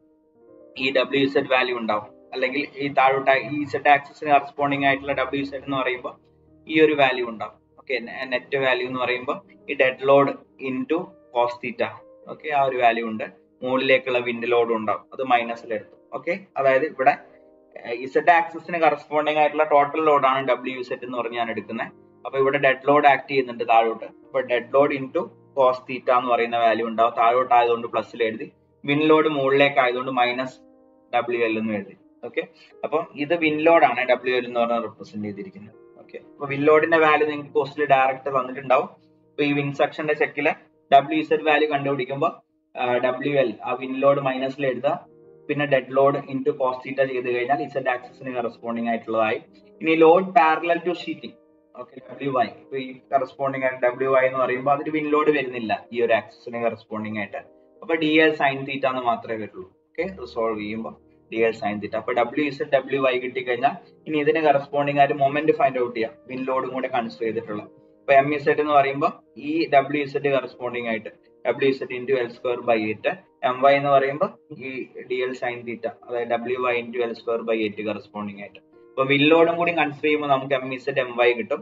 ഈ ഡബ്ല്യു ഇസഡ് വാല്യൂ ഉണ്ടാവും അല്ലെങ്കിൽ ഈ താഴോട്ട് ഈ ഇസഡ് ആക്സിന് കറസ്പോണ്ടിങ് ആയിട്ടുള്ള ഡബ്ല്യു ഇസഡ് എന്ന് പറയുമ്പോൾ ഈ ഒരു വാല്യൂ ഉണ്ടാവും ഓക്കെ നെറ്റ് വാല്യൂ എന്ന് പറയുമ്പോൾ ഈ dead load into cos theta okay ആ ഒരു വാല്യൂ ഉണ്ട് മുകളിലേക്കുള്ള വിൻഡ് ലോഡും ഉണ്ടാവും അത് മൈനസിൽ എടുത്തു ഓക്കെ അതായത് ഇവിടെ ഇസഡ് ആക്സിന് കറസ്പോണ്ടിങ് ആയിട്ടുള്ള ടോട്ടൽ ലോഡാണ് ഡബ്ല്യു ഇസഡ് എന്ന് പറഞ്ഞ് ഞാൻ എടുക്കുന്നത് അപ്പൊ ഇവിടെ ഡെഡ് ലോഡ് ആക്ട് ചെയ്യുന്നുണ്ട് താഴോട്ട് അപ്പൊ dead load into cos theta എന്ന് പറയുന്ന വാല്യൂ ഉണ്ടാവും താഴോട്ട് ആയതുകൊണ്ട് പ്ലസ്സിൽ എഴുതി വിൻ ലോഡ് മുകളിലേക്ക് ആയതുകൊണ്ട് മൈനസ് ഡബ്ല്യു എൽ എന്ന് എഴുതി ഓക്കെ അപ്പം ഇത് വിൻ ലോഡാണ് ഡബ്ല്യു എൽ എന്ന് പറഞ്ഞാൽ റെപ്രസെന്റ് ചെയ്തിരിക്കുന്നത് ഓക്കെ അപ്പൊ വിൻ ലോഡിന്റെ വാല്യൂ നിങ്ങൾക്ക് കോസ്റ്റിൽ ഡയറക്റ്റ് തന്നിട്ടുണ്ടാവും അപ്പൊ ഈ വിൻ സെക്ഷന്റെ ചെക്കില് ഡബ്ല്യു ഇസഡ് വാല്യൂ കണ്ടുപിടിക്കുമ്പോൾ ഡബ്ല്യു എൽ ആ വിൻ ലോഡ് മൈനസിൽ എഴുതുക പിന്നെ ഡെഡ് ലോഡ് ഇൻറ്റു കോസ്റ്റീറ്റ ചെയ്ത് കഴിഞ്ഞാൽ ഇസഡ് ആക്സിന് കറസ്പോണ്ടിങ് ആയിട്ടുള്ളതായി ഇനി load parallel to sheeting okay W Y ഇപ്പൊ ഈ കറസ്പോണ്ടിങ് ആയിട്ട് ഡബ്ല്യു വൈ എന്ന് പറയുമ്പോൾ അതിന് വിൻ ലോഡ് വരുന്നില്ല ഈ ഒരു ആക്സിന് കറസ്പോണ്ടിങ് ആയിട്ട് അപ്പൊ ഡി എൽ സൈൻ തീറ്റ എന്ന് മാത്രമേ വരുള്ളൂ ഓക്കെ റിസോൾവ് ചെയ്യുമ്പോൾ ഡി എൽ സൈൻ തീറ്റ അപ്പൊ ഡബ്ല്യു ഇസഡ് ഡബ്ല്യു വൈ കിട്ടിക്കഴിഞ്ഞാൽ ഇനി ഇതിന് കറസ്പോണ്ടിങ് ആയിട്ട് മൊമെന്റ് ഫൈൻഡ് ഔട്ട് ചെയ്യാം വിൻ ലോഡും കൂടെ കൺസിഡർ ചെയ്തിട്ടുള്ള അപ്പൊ എം ഇസഡ് എന്ന് പറയുമ്പോൾ ഈ ഡബ്ല്യു ഇസഡ് കറസ്പോണ്ടിങ് ആയിട്ട് W Z into L square by eight M Y എന്ന് പറയുമ്പോൾ ഈ ഡി എൽ സൈൻ തീറ്റ അതായത് W Y into L square by eight corresponding ആയിട്ട് അപ്പൊ വില്ലോടും കൂടി കൺസിഡർ ചെയ്യുമ്പോൾ നമുക്ക് എം ഇസഡ് എം വൈ കിട്ടും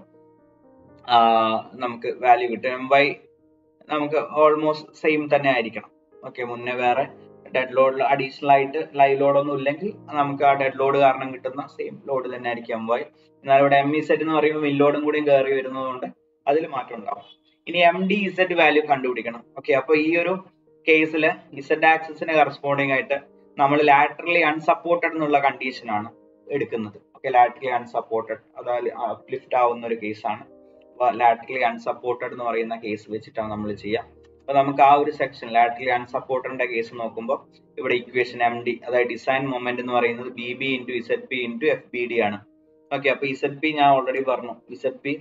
നമുക്ക് വാല്യൂ കിട്ടും എം വൈ നമുക്ക് ഓൾമോസ്റ്റ് സെയിം തന്നെ ആയിരിക്കണം ഓക്കെ മുന്നേ വേറെ ഡെഡ് ലോഡിൽ അഡീഷണൽ ആയിട്ട് ലൈവ് ലോഡ് ഒന്നും ഇല്ലെങ്കിൽ നമുക്ക് ആ ഡെഡ് ലോഡ് കാരണം കിട്ടുന്ന സെയിം ലോഡ് തന്നെ ആയിരിക്കും എം വൈ എന്നാൽ ഇവിടെ എം ഇ സെറ്റ് എന്ന് പറയുമ്പോൾ വില്ലോടും കൂടിയും കയറി വരുന്നതുകൊണ്ട് അതിൽ മാറ്റം ഉണ്ടാവും ഇനി എം ഡി ഇസഡ് വാല്യൂ കണ്ടുപിടിക്കണം ഓക്കെ അപ്പൊ ഈ ഒരു കേസിൽ ഇസഡ് ആക്സിന് കറസ്പോണ്ടിങ് ആയിട്ട് നമ്മൾ ലാറ്ററലി അൺസപ്പോർട്ടഡ് എന്നുള്ള കണ്ടീഷൻ ആണ് എടുക്കുന്നത് ഓക്കെ ലാറ്ററലി അൺസപ്പോർട്ടഡ് അതായത് അപ്ലിഫ്റ്റ് ആവുന്ന ഒരു കേസാണ് ലാറ്ററലി അൺസപ്പോർട്ടഡ് എന്ന് പറയുന്ന കേസ് വെച്ചിട്ടാണ് നമ്മൾ ചെയ്യുക അപ്പൊ നമുക്ക് ആ ഒരു സെക്ഷൻ ലാറ്ററലി അൺസപ്പോർട്ടഡിന്റെ കേസ് നോക്കുമ്പോൾ ഇവിടെ ഇക്വേഷൻ എം ഡി അതായത് ഡിസൈൻ മൊമെന്റ് എന്ന് പറയുന്നത് B B into Z P into F B D ആണ് ഓക്കെ അപ്പൊ ഇസഡ് പി ഞാൻ ഓൾറെഡി പറഞ്ഞു Z P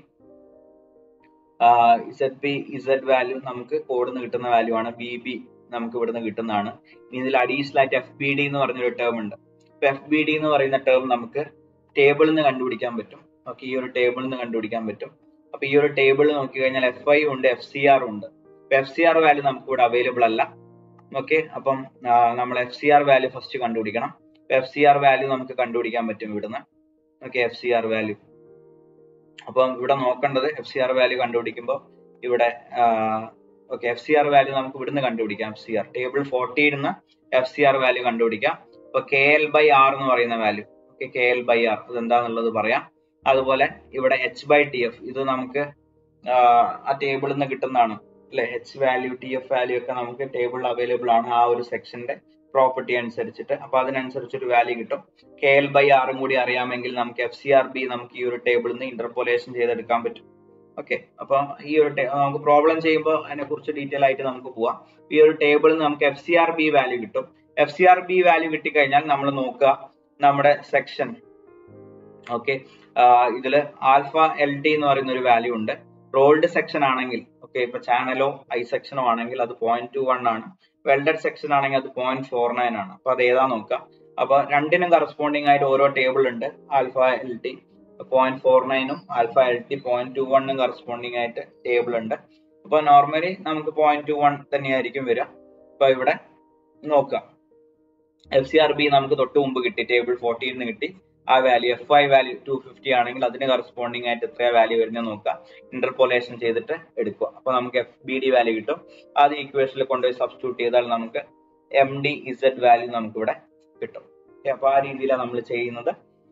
Z P Z value നമുക്ക് കോഡിന്ന് കിട്ടുന്ന വാല്യൂ ആണ് ബി ബി നമുക്ക് ഇവിടുന്ന് കിട്ടുന്നതാണ് ഇനി ഇതിൽ അഡീഷണൽ ആയിട്ട് എഫ് ബി ഡി എന്ന് പറഞ്ഞൊരു ടേം ഉണ്ട് ഇപ്പൊ എഫ് ബി ഡി എന്ന് പറയുന്ന ടേം നമുക്ക് ടേബിളിൽ നിന്ന് കണ്ടുപിടിക്കാൻ പറ്റും ഓക്കെ ഈ ഒരു ടേബിളിൽ നിന്ന് കണ്ടുപിടിക്കാൻ പറ്റും അപ്പൊ ഈ ഒരു ടേബിൾ നോക്കി കഴിഞ്ഞാൽ എഫ് ഐ ഉണ്ട് എഫ് സി ആർ ഉണ്ട് എഫ് സി ആർ വാല്യൂ നമുക്ക് ഇവിടെ അവൈലബിൾ അല്ല ഓക്കെ അപ്പം നമ്മൾ F C R value first കണ്ടുപിടിക്കണം എഫ് സി ആർ വാല്യൂ നമുക്ക് കണ്ടുപിടിക്കാൻ പറ്റും ഇവിടുന്ന് okay F C R value അപ്പം ഇവിടെ നോക്കേണ്ടത് എഫ് സി ആർ വാല്യൂ കണ്ടുപിടിക്കുമ്പോൾ ഇവിടെ okay F C R value നമുക്ക് ഇവിടുന്ന് കണ്ടുപിടിക്കാം എഫ് സി ആർ ടേബിൾ ഫോർട്ടിയിൽ നിന്ന് എഫ് സി ആർ വാല്യൂ കണ്ടുപിടിക്കാം ഇപ്പൊ കെ എൽ ബൈ ആർ എന്ന് പറയുന്ന value okay K L by R അത് എന്താന്നുള്ളത് പറയാം അതുപോലെ ഇവിടെ എച്ച് ബൈ ടി എഫ് ഇത് നമുക്ക് ആ ടേബിളിൽ നിന്ന് കിട്ടുന്നതാണ് അല്ലെ H value T F value ഒക്കെ നമുക്ക് ടേബിളിൽ അവൈലബിൾ ആണ് ആ ഒരു സെക്ഷന്റെ പ്രോപ്പർട്ടി അനുസരിച്ചിട്ട് അപ്പൊ അതിനനുസരിച്ച് ഒരു വാല്യൂ കിട്ടും കെ എൽ ബൈ ആറും കൂടി അറിയാമെങ്കിൽ നമുക്ക് എഫ് സി ആർ ബി നമുക്ക് ഈ ഒരു ടേബിളിൽ നിന്ന് ഇന്റർപോലേഷൻ ചെയ്തെടുക്കാൻ പറ്റും ഓക്കെ അപ്പൊ ഈ ഒരു നമുക്ക് പ്രോബ്ലം ചെയ്യുമ്പോൾ അതിനെ കുറിച്ച് ഡീറ്റെയിൽ ആയിട്ട് നമുക്ക് പോവാം ഈ ഒരു ടേബിളിൽ നിന്ന് നമുക്ക് F C R B value കിട്ടും F C R B value കിട്ടിക്കഴിഞ്ഞാൽ നമ്മൾ നോക്കുക നമ്മുടെ സെക്ഷൻ ഓക്കെ ഇതില് ആൽഫ എൽ ടി എന്ന് പറയുന്ന ഒരു വാല്യൂ ഉണ്ട് റോൾഡ് സെക്ഷൻ ആണെങ്കിൽ ഓക്കെ ഇപ്പൊ ചാനലോ ഐ സെക്ഷനോ ആണെങ്കിൽ അത് പോയിന്റ് ടു വൺ ആണ് വെൽഡഡ് സെക്ഷൻ ആണെങ്കിൽ അത് പോയിന്റ് ഫോർ നയൻ ആണ് അപ്പൊ അത് ഏതാ നോക്കാം അപ്പൊ രണ്ടിനും കറസ്പോണ്ടിങ് ആയിട്ട് ഓരോ ടേബിൾ ഉണ്ട് alpha L T point four നയനും alpha L T point two വണ്ണും കറസ്പോണ്ടിങ് ആയിട്ട് ടേബിൾ ഉണ്ട് അപ്പൊ നോർമലി നമുക്ക് പോയിന്റ് ടു വൺ തന്നെയായിരിക്കും വരിക അപ്പൊ ഇവിടെ നോക്കാം എഫ് സി ആർ ബി നമുക്ക് തൊട്ട് മുമ്പ് കിട്ടി ടേബിൾ ഫോർട്ടിയിൽ നിന്ന് കിട്ടി ആ value F I value two fifty ആണെങ്കിൽ അതിന് കറസ്പോണ്ടിങ് ആയിട്ട് എത്ര വാല്യൂ വരുന്നത് നോക്കുക ഇന്റർപോലേഷൻ ചെയ്തിട്ട് എടുക്കുക അപ്പൊ നമുക്ക് എഫ് ബി ഡി വാല്യൂ കിട്ടും അത് ഇക്വേഷനിൽ കൊണ്ടുപോയി സബ്സ്റ്റിറ്റ്യൂട്ട് ചെയ്താൽ നമുക്ക് എം ഡി ഇസഡ് വാല്യൂ നമുക്ക് ഇവിടെ കിട്ടും അപ്പൊ ആ രീതിയിലാണ് നമ്മൾ ചെയ്യുന്നത്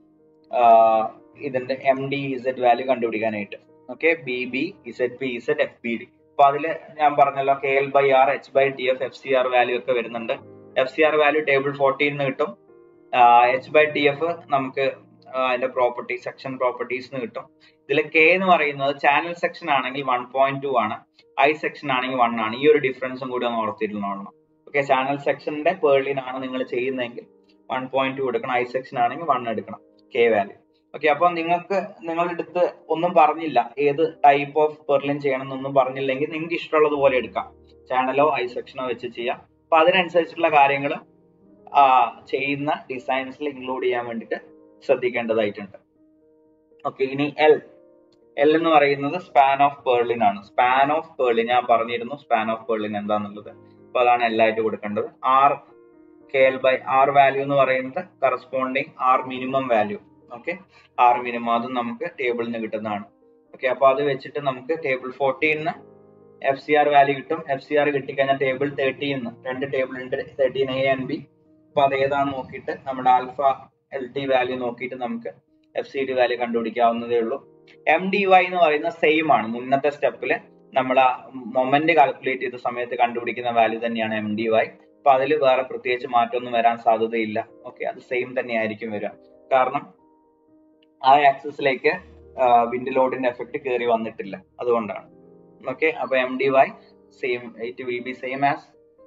ഇതിന്റെ എം ഡി ഇസഡ് വാല്യൂ കണ്ടുപിടിക്കാനായിട്ട് okay B B Z P Z F B D അപ്പൊ അതില് ഞാൻ പറഞ്ഞല്ലോ K L by R H by T F F C R value ഒക്കെ വരുന്നുണ്ട് F C R value table fourteen നിന്ന് കിട്ടും H by T F നമുക്ക് അതിന്റെ പ്രോപ്പർട്ടി സെക്ഷൻ പ്രോപ്പർട്ടീസ് എന്ന് കിട്ടും ഇതിൽ കെ എന്ന് പറയുന്നത് ചാനൽ സെക്ഷൻ ആണെങ്കിൽ വൺ പോയിന്റ് ടു ആണ് ഐ സെക്ഷൻ ആണെങ്കിൽ വൺ ആണ് ഈ ഒരു ഡിഫറൻസും കൂടി ഒന്ന് ഓർത്തിരുന്നോളണം ഓക്കെ ചാനൽ സെക്ഷന്റെ പേർലിനാണ് നിങ്ങൾ ചെയ്യുന്നതെങ്കിൽ വൺ പോയിന്റ് ടു എടുക്കണം ഐ സെക്ഷൻ ആണെങ്കിൽ വൺ എടുക്കണം കെ വാല്യൂ ഓക്കെ അപ്പൊ നിങ്ങൾക്ക് നിങ്ങളുടെ അടുത്ത് ഒന്നും പറഞ്ഞില്ല ഏത് ടൈപ്പ് ഓഫ് പെർലിൻ ചെയ്യണം എന്നൊന്നും പറഞ്ഞില്ലെങ്കിൽ നിങ്ങൾക്ക് ഇഷ്ടമുള്ളത് പോലെ എടുക്കാം ചാനലോ ഐ സെക്ഷനോ വെച്ച് ചെയ്യാം അപ്പൊ അതിനനുസരിച്ചുള്ള കാര്യങ്ങൾ ചെയ്യുന്ന ഡിസൈൻസിൽ ഇൻക്ലൂഡ് ചെയ്യാൻ വേണ്ടിയിട്ട് ശ്രദ്ധിക്കേണ്ടതായിട്ടുണ്ട് ഓക്കെ ഇനി എൽ എൽ എന്ന് പറയുന്നത് സ്പാൻ ഓഫ് പേർലിൻ ആണ് സ്പാൻ ഓഫ് പേർലിൻ ഞാൻ പറഞ്ഞിരുന്നു സ്പാൻ ഓഫ് പേർലിൻ എന്താന്നുള്ളത് അപ്പൊ അതാണ് എല്ലായിട്ട് കൊടുക്കേണ്ടത് R K L by R value എന്ന് പറയുന്നത് corresponding R minimum value okay R minimum അതും നമുക്ക് ടേബിളിൽ നിന്ന് കിട്ടുന്നതാണ് ഓക്കെ അപ്പൊ അത് വെച്ചിട്ട് നമുക്ക് ടേബിൾ ഫോർട്ടീന്ന് എഫ് സി ആർ വാല്യൂ കിട്ടും എഫ് സി ആർ കിട്ടിക്കഴിഞ്ഞാൽ ടേബിൾ തേർട്ടീന്ന് രണ്ട് ടേബിൾ ഉണ്ട് തേർട്ടീൻ എ ആൻഡ് ബി അപ്പൊ അത് ഏതാണെന്ന് നോക്കിയിട്ട് നമ്മുടെ ആൽഫ എൽ ടി വാല്യൂ നോക്കിയിട്ട് നമുക്ക് എഫ് സി ഡി വാല്യൂ കണ്ടുപിടിക്കാവുന്നതേ ഉള്ളൂ എം ഡി വൈ എന്ന് പറയുന്നത് സെയിം ആണ് മുന്നത്തെ സ്റ്റെപ്പിൽ നമ്മൾ ആ മൊമെന്റ് കാൽക്കുലേറ്റ് ചെയ്ത സമയത്ത് കണ്ടുപിടിക്കുന്ന വാല്യൂ തന്നെയാണ് എം ഡി വൈ അപ്പൊ അതിൽ വേറെ പ്രത്യേകിച്ച് മാറ്റമൊന്നും വരാൻ സാധ്യതയില്ല ഓക്കെ അത് സെയിം തന്നെ ആയിരിക്കും വരിക കാരണം ആ ആക്സിസിലേക്ക് വിൻഡ് ലോഡിന്റെ എഫക്ട് കയറി വന്നിട്ടില്ല അതുകൊണ്ടാണ് ഓക്കെ അപ്പൊ M D Y same it will be same as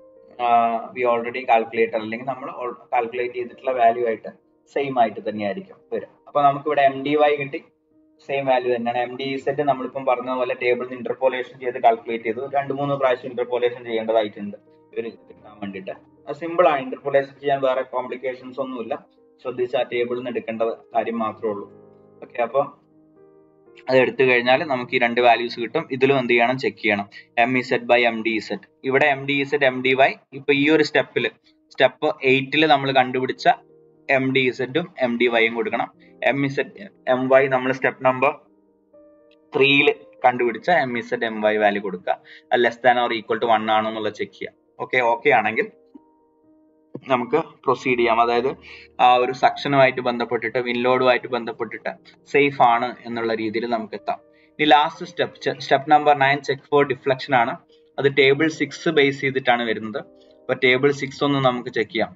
we already calculator അല്ലെങ്കിൽ നമ്മൾ കാൽക്കുലേറ്റ് ചെയ്തിട്ടുള്ള വാല്യൂ ആയിട്ട് സെയിം ആയിട്ട് തന്നെയായിരിക്കും വരിക അപ്പൊ നമുക്ക് ഇവിടെ എം ഡി വൈ കിട്ടി സെയിം വാല്യൂ തന്നെയാണ് എം ഡി സെറ്റ് നമ്മളിപ്പം പറഞ്ഞ പോലെ ടേബിളിൽ ഇന്റർപോലേഷൻ ചെയ്ത് കാൽക്കുലേറ്റ് ചെയ്തു രണ്ട് മൂന്ന് പ്രാവശ്യം ഇന്റർപോലേഷൻ ചെയ്യേണ്ടതായിട്ടുണ്ട് ഇവർ കിട്ടാൻ വേണ്ടിയിട്ട് സിമ്പിൾ ആണ് ഇന്റർപോലേഷൻ ചെയ്യാൻ വേറെ കോംപ്ലിക്കേഷൻസ് ഒന്നുമില്ല ശ്രദ്ധിച്ച് ആ ടേബിളിൽ നിന്ന് എടുക്കേണ്ട കാര്യം മാത്രമേ ഉള്ളൂ ഓക്കെ അപ്പോൾ അത് എടുത്തു കഴിഞ്ഞാൽ നമുക്ക് ഈ രണ്ട് വാല്യൂസ് കിട്ടും ഇതിലും എന്ത് ചെയ്യണം ചെക്ക് ചെയ്യണം M E set by M D set ഇവിടെ M D set M D Y ഇപ്പൊ ഈ ഒരു സ്റ്റെപ്പിൽ സ്റ്റെപ്പ് എയ്റ്റിൽ നമ്മൾ കണ്ടുപിടിച്ച എം ഡി സെറ്റും എം ഡി വൈയും കൊടുക്കണം M E set M Y നമ്മൾ സ്റ്റെപ്പ് നമ്പർ ത്രീയിൽ കണ്ടുപിടിച്ച M E set M Y value കൊടുക്കുക less than or equal to one ആണോ എന്നുള്ളത് ചെക്ക് ചെയ്യാം ഓക്കെ ഓക്കെ ആണെങ്കിൽ നമുക്ക് പ്രൊസീഡ് ചെയ്യാം അതായത് ആ ഒരു സക്ഷനുമായിട്ട് ബന്ധപ്പെട്ടിട്ട് വിൻലോഡുമായിട്ട് ബന്ധപ്പെട്ടിട്ട് സേഫ് ആണ് എന്നുള്ള രീതിയിൽ നമുക്ക് എത്താം ഇനി last step step number nine check for deflection ആണ് അത് ടേബിൾ സിക്സ് ബേസ് ചെയ്തിട്ടാണ് വരുന്നത് അപ്പൊ ടേബിൾ സിക്സ് ഒന്ന് നമുക്ക് ചെക്ക് ചെയ്യാം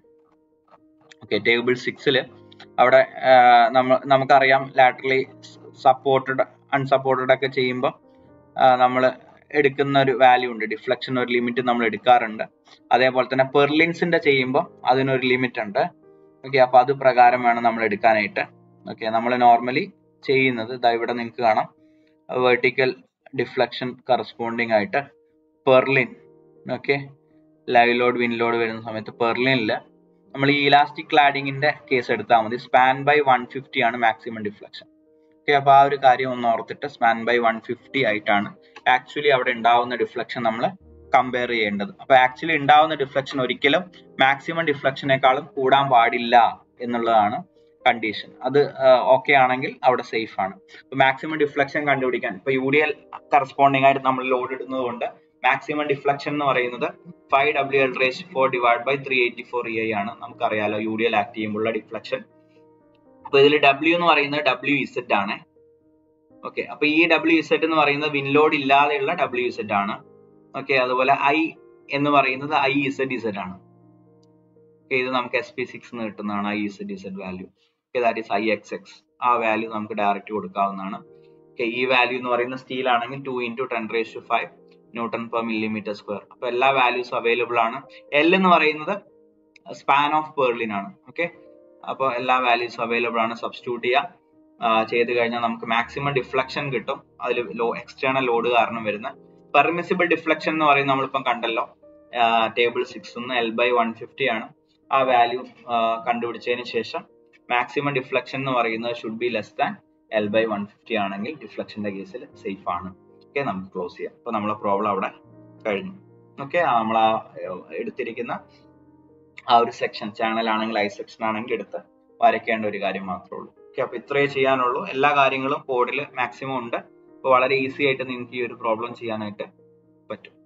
ഓക്കെ ടേബിൾ സിക്സിൽ അവിടെ നമ്മൾ നമുക്കറിയാം ലാറ്ററലി സപ്പോർട്ടഡ് അൺസപ്പോർട്ടഡ് ഒക്കെ ചെയ്യുമ്പോൾ നമ്മൾ എടുക്കുന്ന ഒരു വാല്യൂ ഉണ്ട് ഡിഫ്ലക്ഷൻ ഒരു ലിമിറ്റ് നമ്മൾ എടുക്കാറുണ്ട് അതേപോലെ തന്നെ പെർലിൻസിന്റെ ചെയ്യുമ്പോൾ അതിനൊരു ലിമിറ്റ് ഉണ്ട് ഓക്കെ അപ്പൊ അത് പ്രകാരം വേണം നമ്മൾ എടുക്കാനായിട്ട് ഓക്കെ നമ്മൾ നോർമലി ചെയ്യുന്നത് ഇതാ ഇവിടെ നിങ്ങൾക്ക് കാണാം വെർട്ടിക്കൽ ഡിഫ്ലക്ഷൻ കറസ്പോണ്ടിങ് ആയിട്ട് purlin okay live load wind load വരുന്ന സമയത്ത് പെർലിനിൽ നമ്മൾ ഈ ഇലാസ്റ്റിക് ക്ലാഡിങ്ങിന്റെ കേസ് എടുത്താൽ മതി സ്പാൻ ബൈ വൺ ഫിഫ്റ്റി ആണ് മാക്സിമം ഡിഫ്ലക്ഷൻ ഓക്കെ അപ്പൊ ആ ഒരു കാര്യം ഒന്ന് ഓർത്തിട്ട് സ്പാൻ ബൈ വൺ ഫിഫ്റ്റി ആയിട്ടാണ് ആക്ച്വലി അവിടെ ഉണ്ടാവുന്ന ഡിഫ്ലക്ഷൻ നമ്മൾ കമ്പയർ ചെയ്യേണ്ടത് അപ്പൊ ആക്ച്വലി ഉണ്ടാവുന്ന ഡിഫ്ലക്ഷൻ ഒരിക്കലും മാക്സിമം ഡിഫ്ലക്ഷനേക്കാളും കൂടാൻ പാടില്ല എന്നുള്ളതാണ് കണ്ടീഷൻ അത് ഓക്കെ ആണെങ്കിൽ അവിടെ സേഫ് ആണ് മാക്സിമം ഡിഫ്ലക്ഷൻ കണ്ടുപിടിക്കാൻ ഇപ്പൊ യു ഡി എൽ കറസ്പോണ്ടിങ് ആയിട്ട് നമ്മൾ ലോഡ് ഇടുന്നത് കൊണ്ട് മാക്സിമം ഡിഫ്ലക്ഷൻ എന്ന് പറയുന്നത് five W L raise four divide by three eighty four E I ആണ് നമുക്കറിയാലോ യു ഡി എൽ ആക്ട് ചെയ്യുമ്പോഴുള്ള ഡിഫ്ലക്ഷൻ അപ്പൊ ഇതിൽ ഡബ്ല്യു എന്ന് പറയുന്നത് ഡബ്ല്യു ഇസെറ്റ് ആണ് ഓക്കെ അപ്പൊ ഈ ഡബ്ല്യു ഇസെറ്റ് എന്ന് പറയുന്നത് വിൻലോഡ് ഇല്ലാതെയുള്ള ഡബ്ല്യു ഇസെറ്റ് ആണ് ഓക്കെ അതുപോലെ ഐ എന്ന് പറയുന്നത് ഐ ഇസെഡ് ഇസെഡ് ആണ് ഇത് നമുക്ക് എസ് പി സിക്സ് എന്ന് കിട്ടുന്നതാണ് I Z Z value that is I X X ആ വാല്യൂ നമുക്ക് ഡയറക്റ്റ് കൊടുക്കാവുന്നതാണ് ഓക്കെ ഈ വാല്യൂ എന്ന് പറയുന്ന സ്റ്റീൽ ആണെങ്കിൽ two into ten raise two five newton per millimetre square അപ്പൊ എല്ലാ വാല്യൂസും അവൈലബിൾ ആണ് എൽ എന്ന് പറയുന്നത് സ്പാൻ ഓഫ് പേർലിൻ ആണ് ഓക്കെ അപ്പോൾ എല്ലാ വാല്യൂസും അവൈലബിൾ ആണ് സബ്സ്റ്റിറ്റ്യൂട്ട് ചെയ്യാം ചെയ്ത് കഴിഞ്ഞാൽ നമുക്ക് മാക്സിമം ഡിഫ്ലക്ഷൻ കിട്ടും അതിൽ ലോ എക്സ്റ്റേണൽ ലോഡ് കാരണം വരുന്ന പെർമിസിബിൾ ഡിഫ്ലക്ഷൻ എന്ന് പറയുന്നത് നമ്മളിപ്പം കണ്ടല്ലോ ടേബിൾ സിക്സ് ഒന്ന് എൽ ബൈ വൺ ഫിഫ്റ്റി ആണ് ആ വാല്യൂ കണ്ടുപിടിച്ചതിന് ശേഷം മാക്സിമം ഡിഫ്ലക്ഷൻ എന്ന് പറയുന്നത് should be less than L by one fifty ആണെങ്കിൽ ഡിഫ്ലക്ഷന്റെ കേസിൽ സേഫ് ആണ് ഓക്കെ നമുക്ക് ക്ലോസ് ചെയ്യാം അപ്പൊ നമ്മളെ പ്രോബ്ലം അവിടെ കഴിഞ്ഞു ഓക്കെ നമ്മൾ ആ എടുത്തിരിക്കുന്ന ആ ഒരു സെക്ഷൻ ചാനൽ ആണെങ്കിൽ ഐ സെക്ഷൻ ആണെങ്കിൽ എടുത്ത് വരയ്ക്കേണ്ട ഒരു കാര്യം മാത്രമേ ഉള്ളൂ ഓക്കെ അപ്പൊ ഇത്രയേ ചെയ്യാനുള്ളൂ എല്ലാ കാര്യങ്ങളും കോഡിൽ മാക്സിമം ഉണ്ട് അപ്പോൾ വളരെ ഈസി ആയിട്ട് നിങ്ങൾക്ക് ഈ ഒരു പ്രോബ്ലം ചെയ്യാനായിട്ട് പറ്റും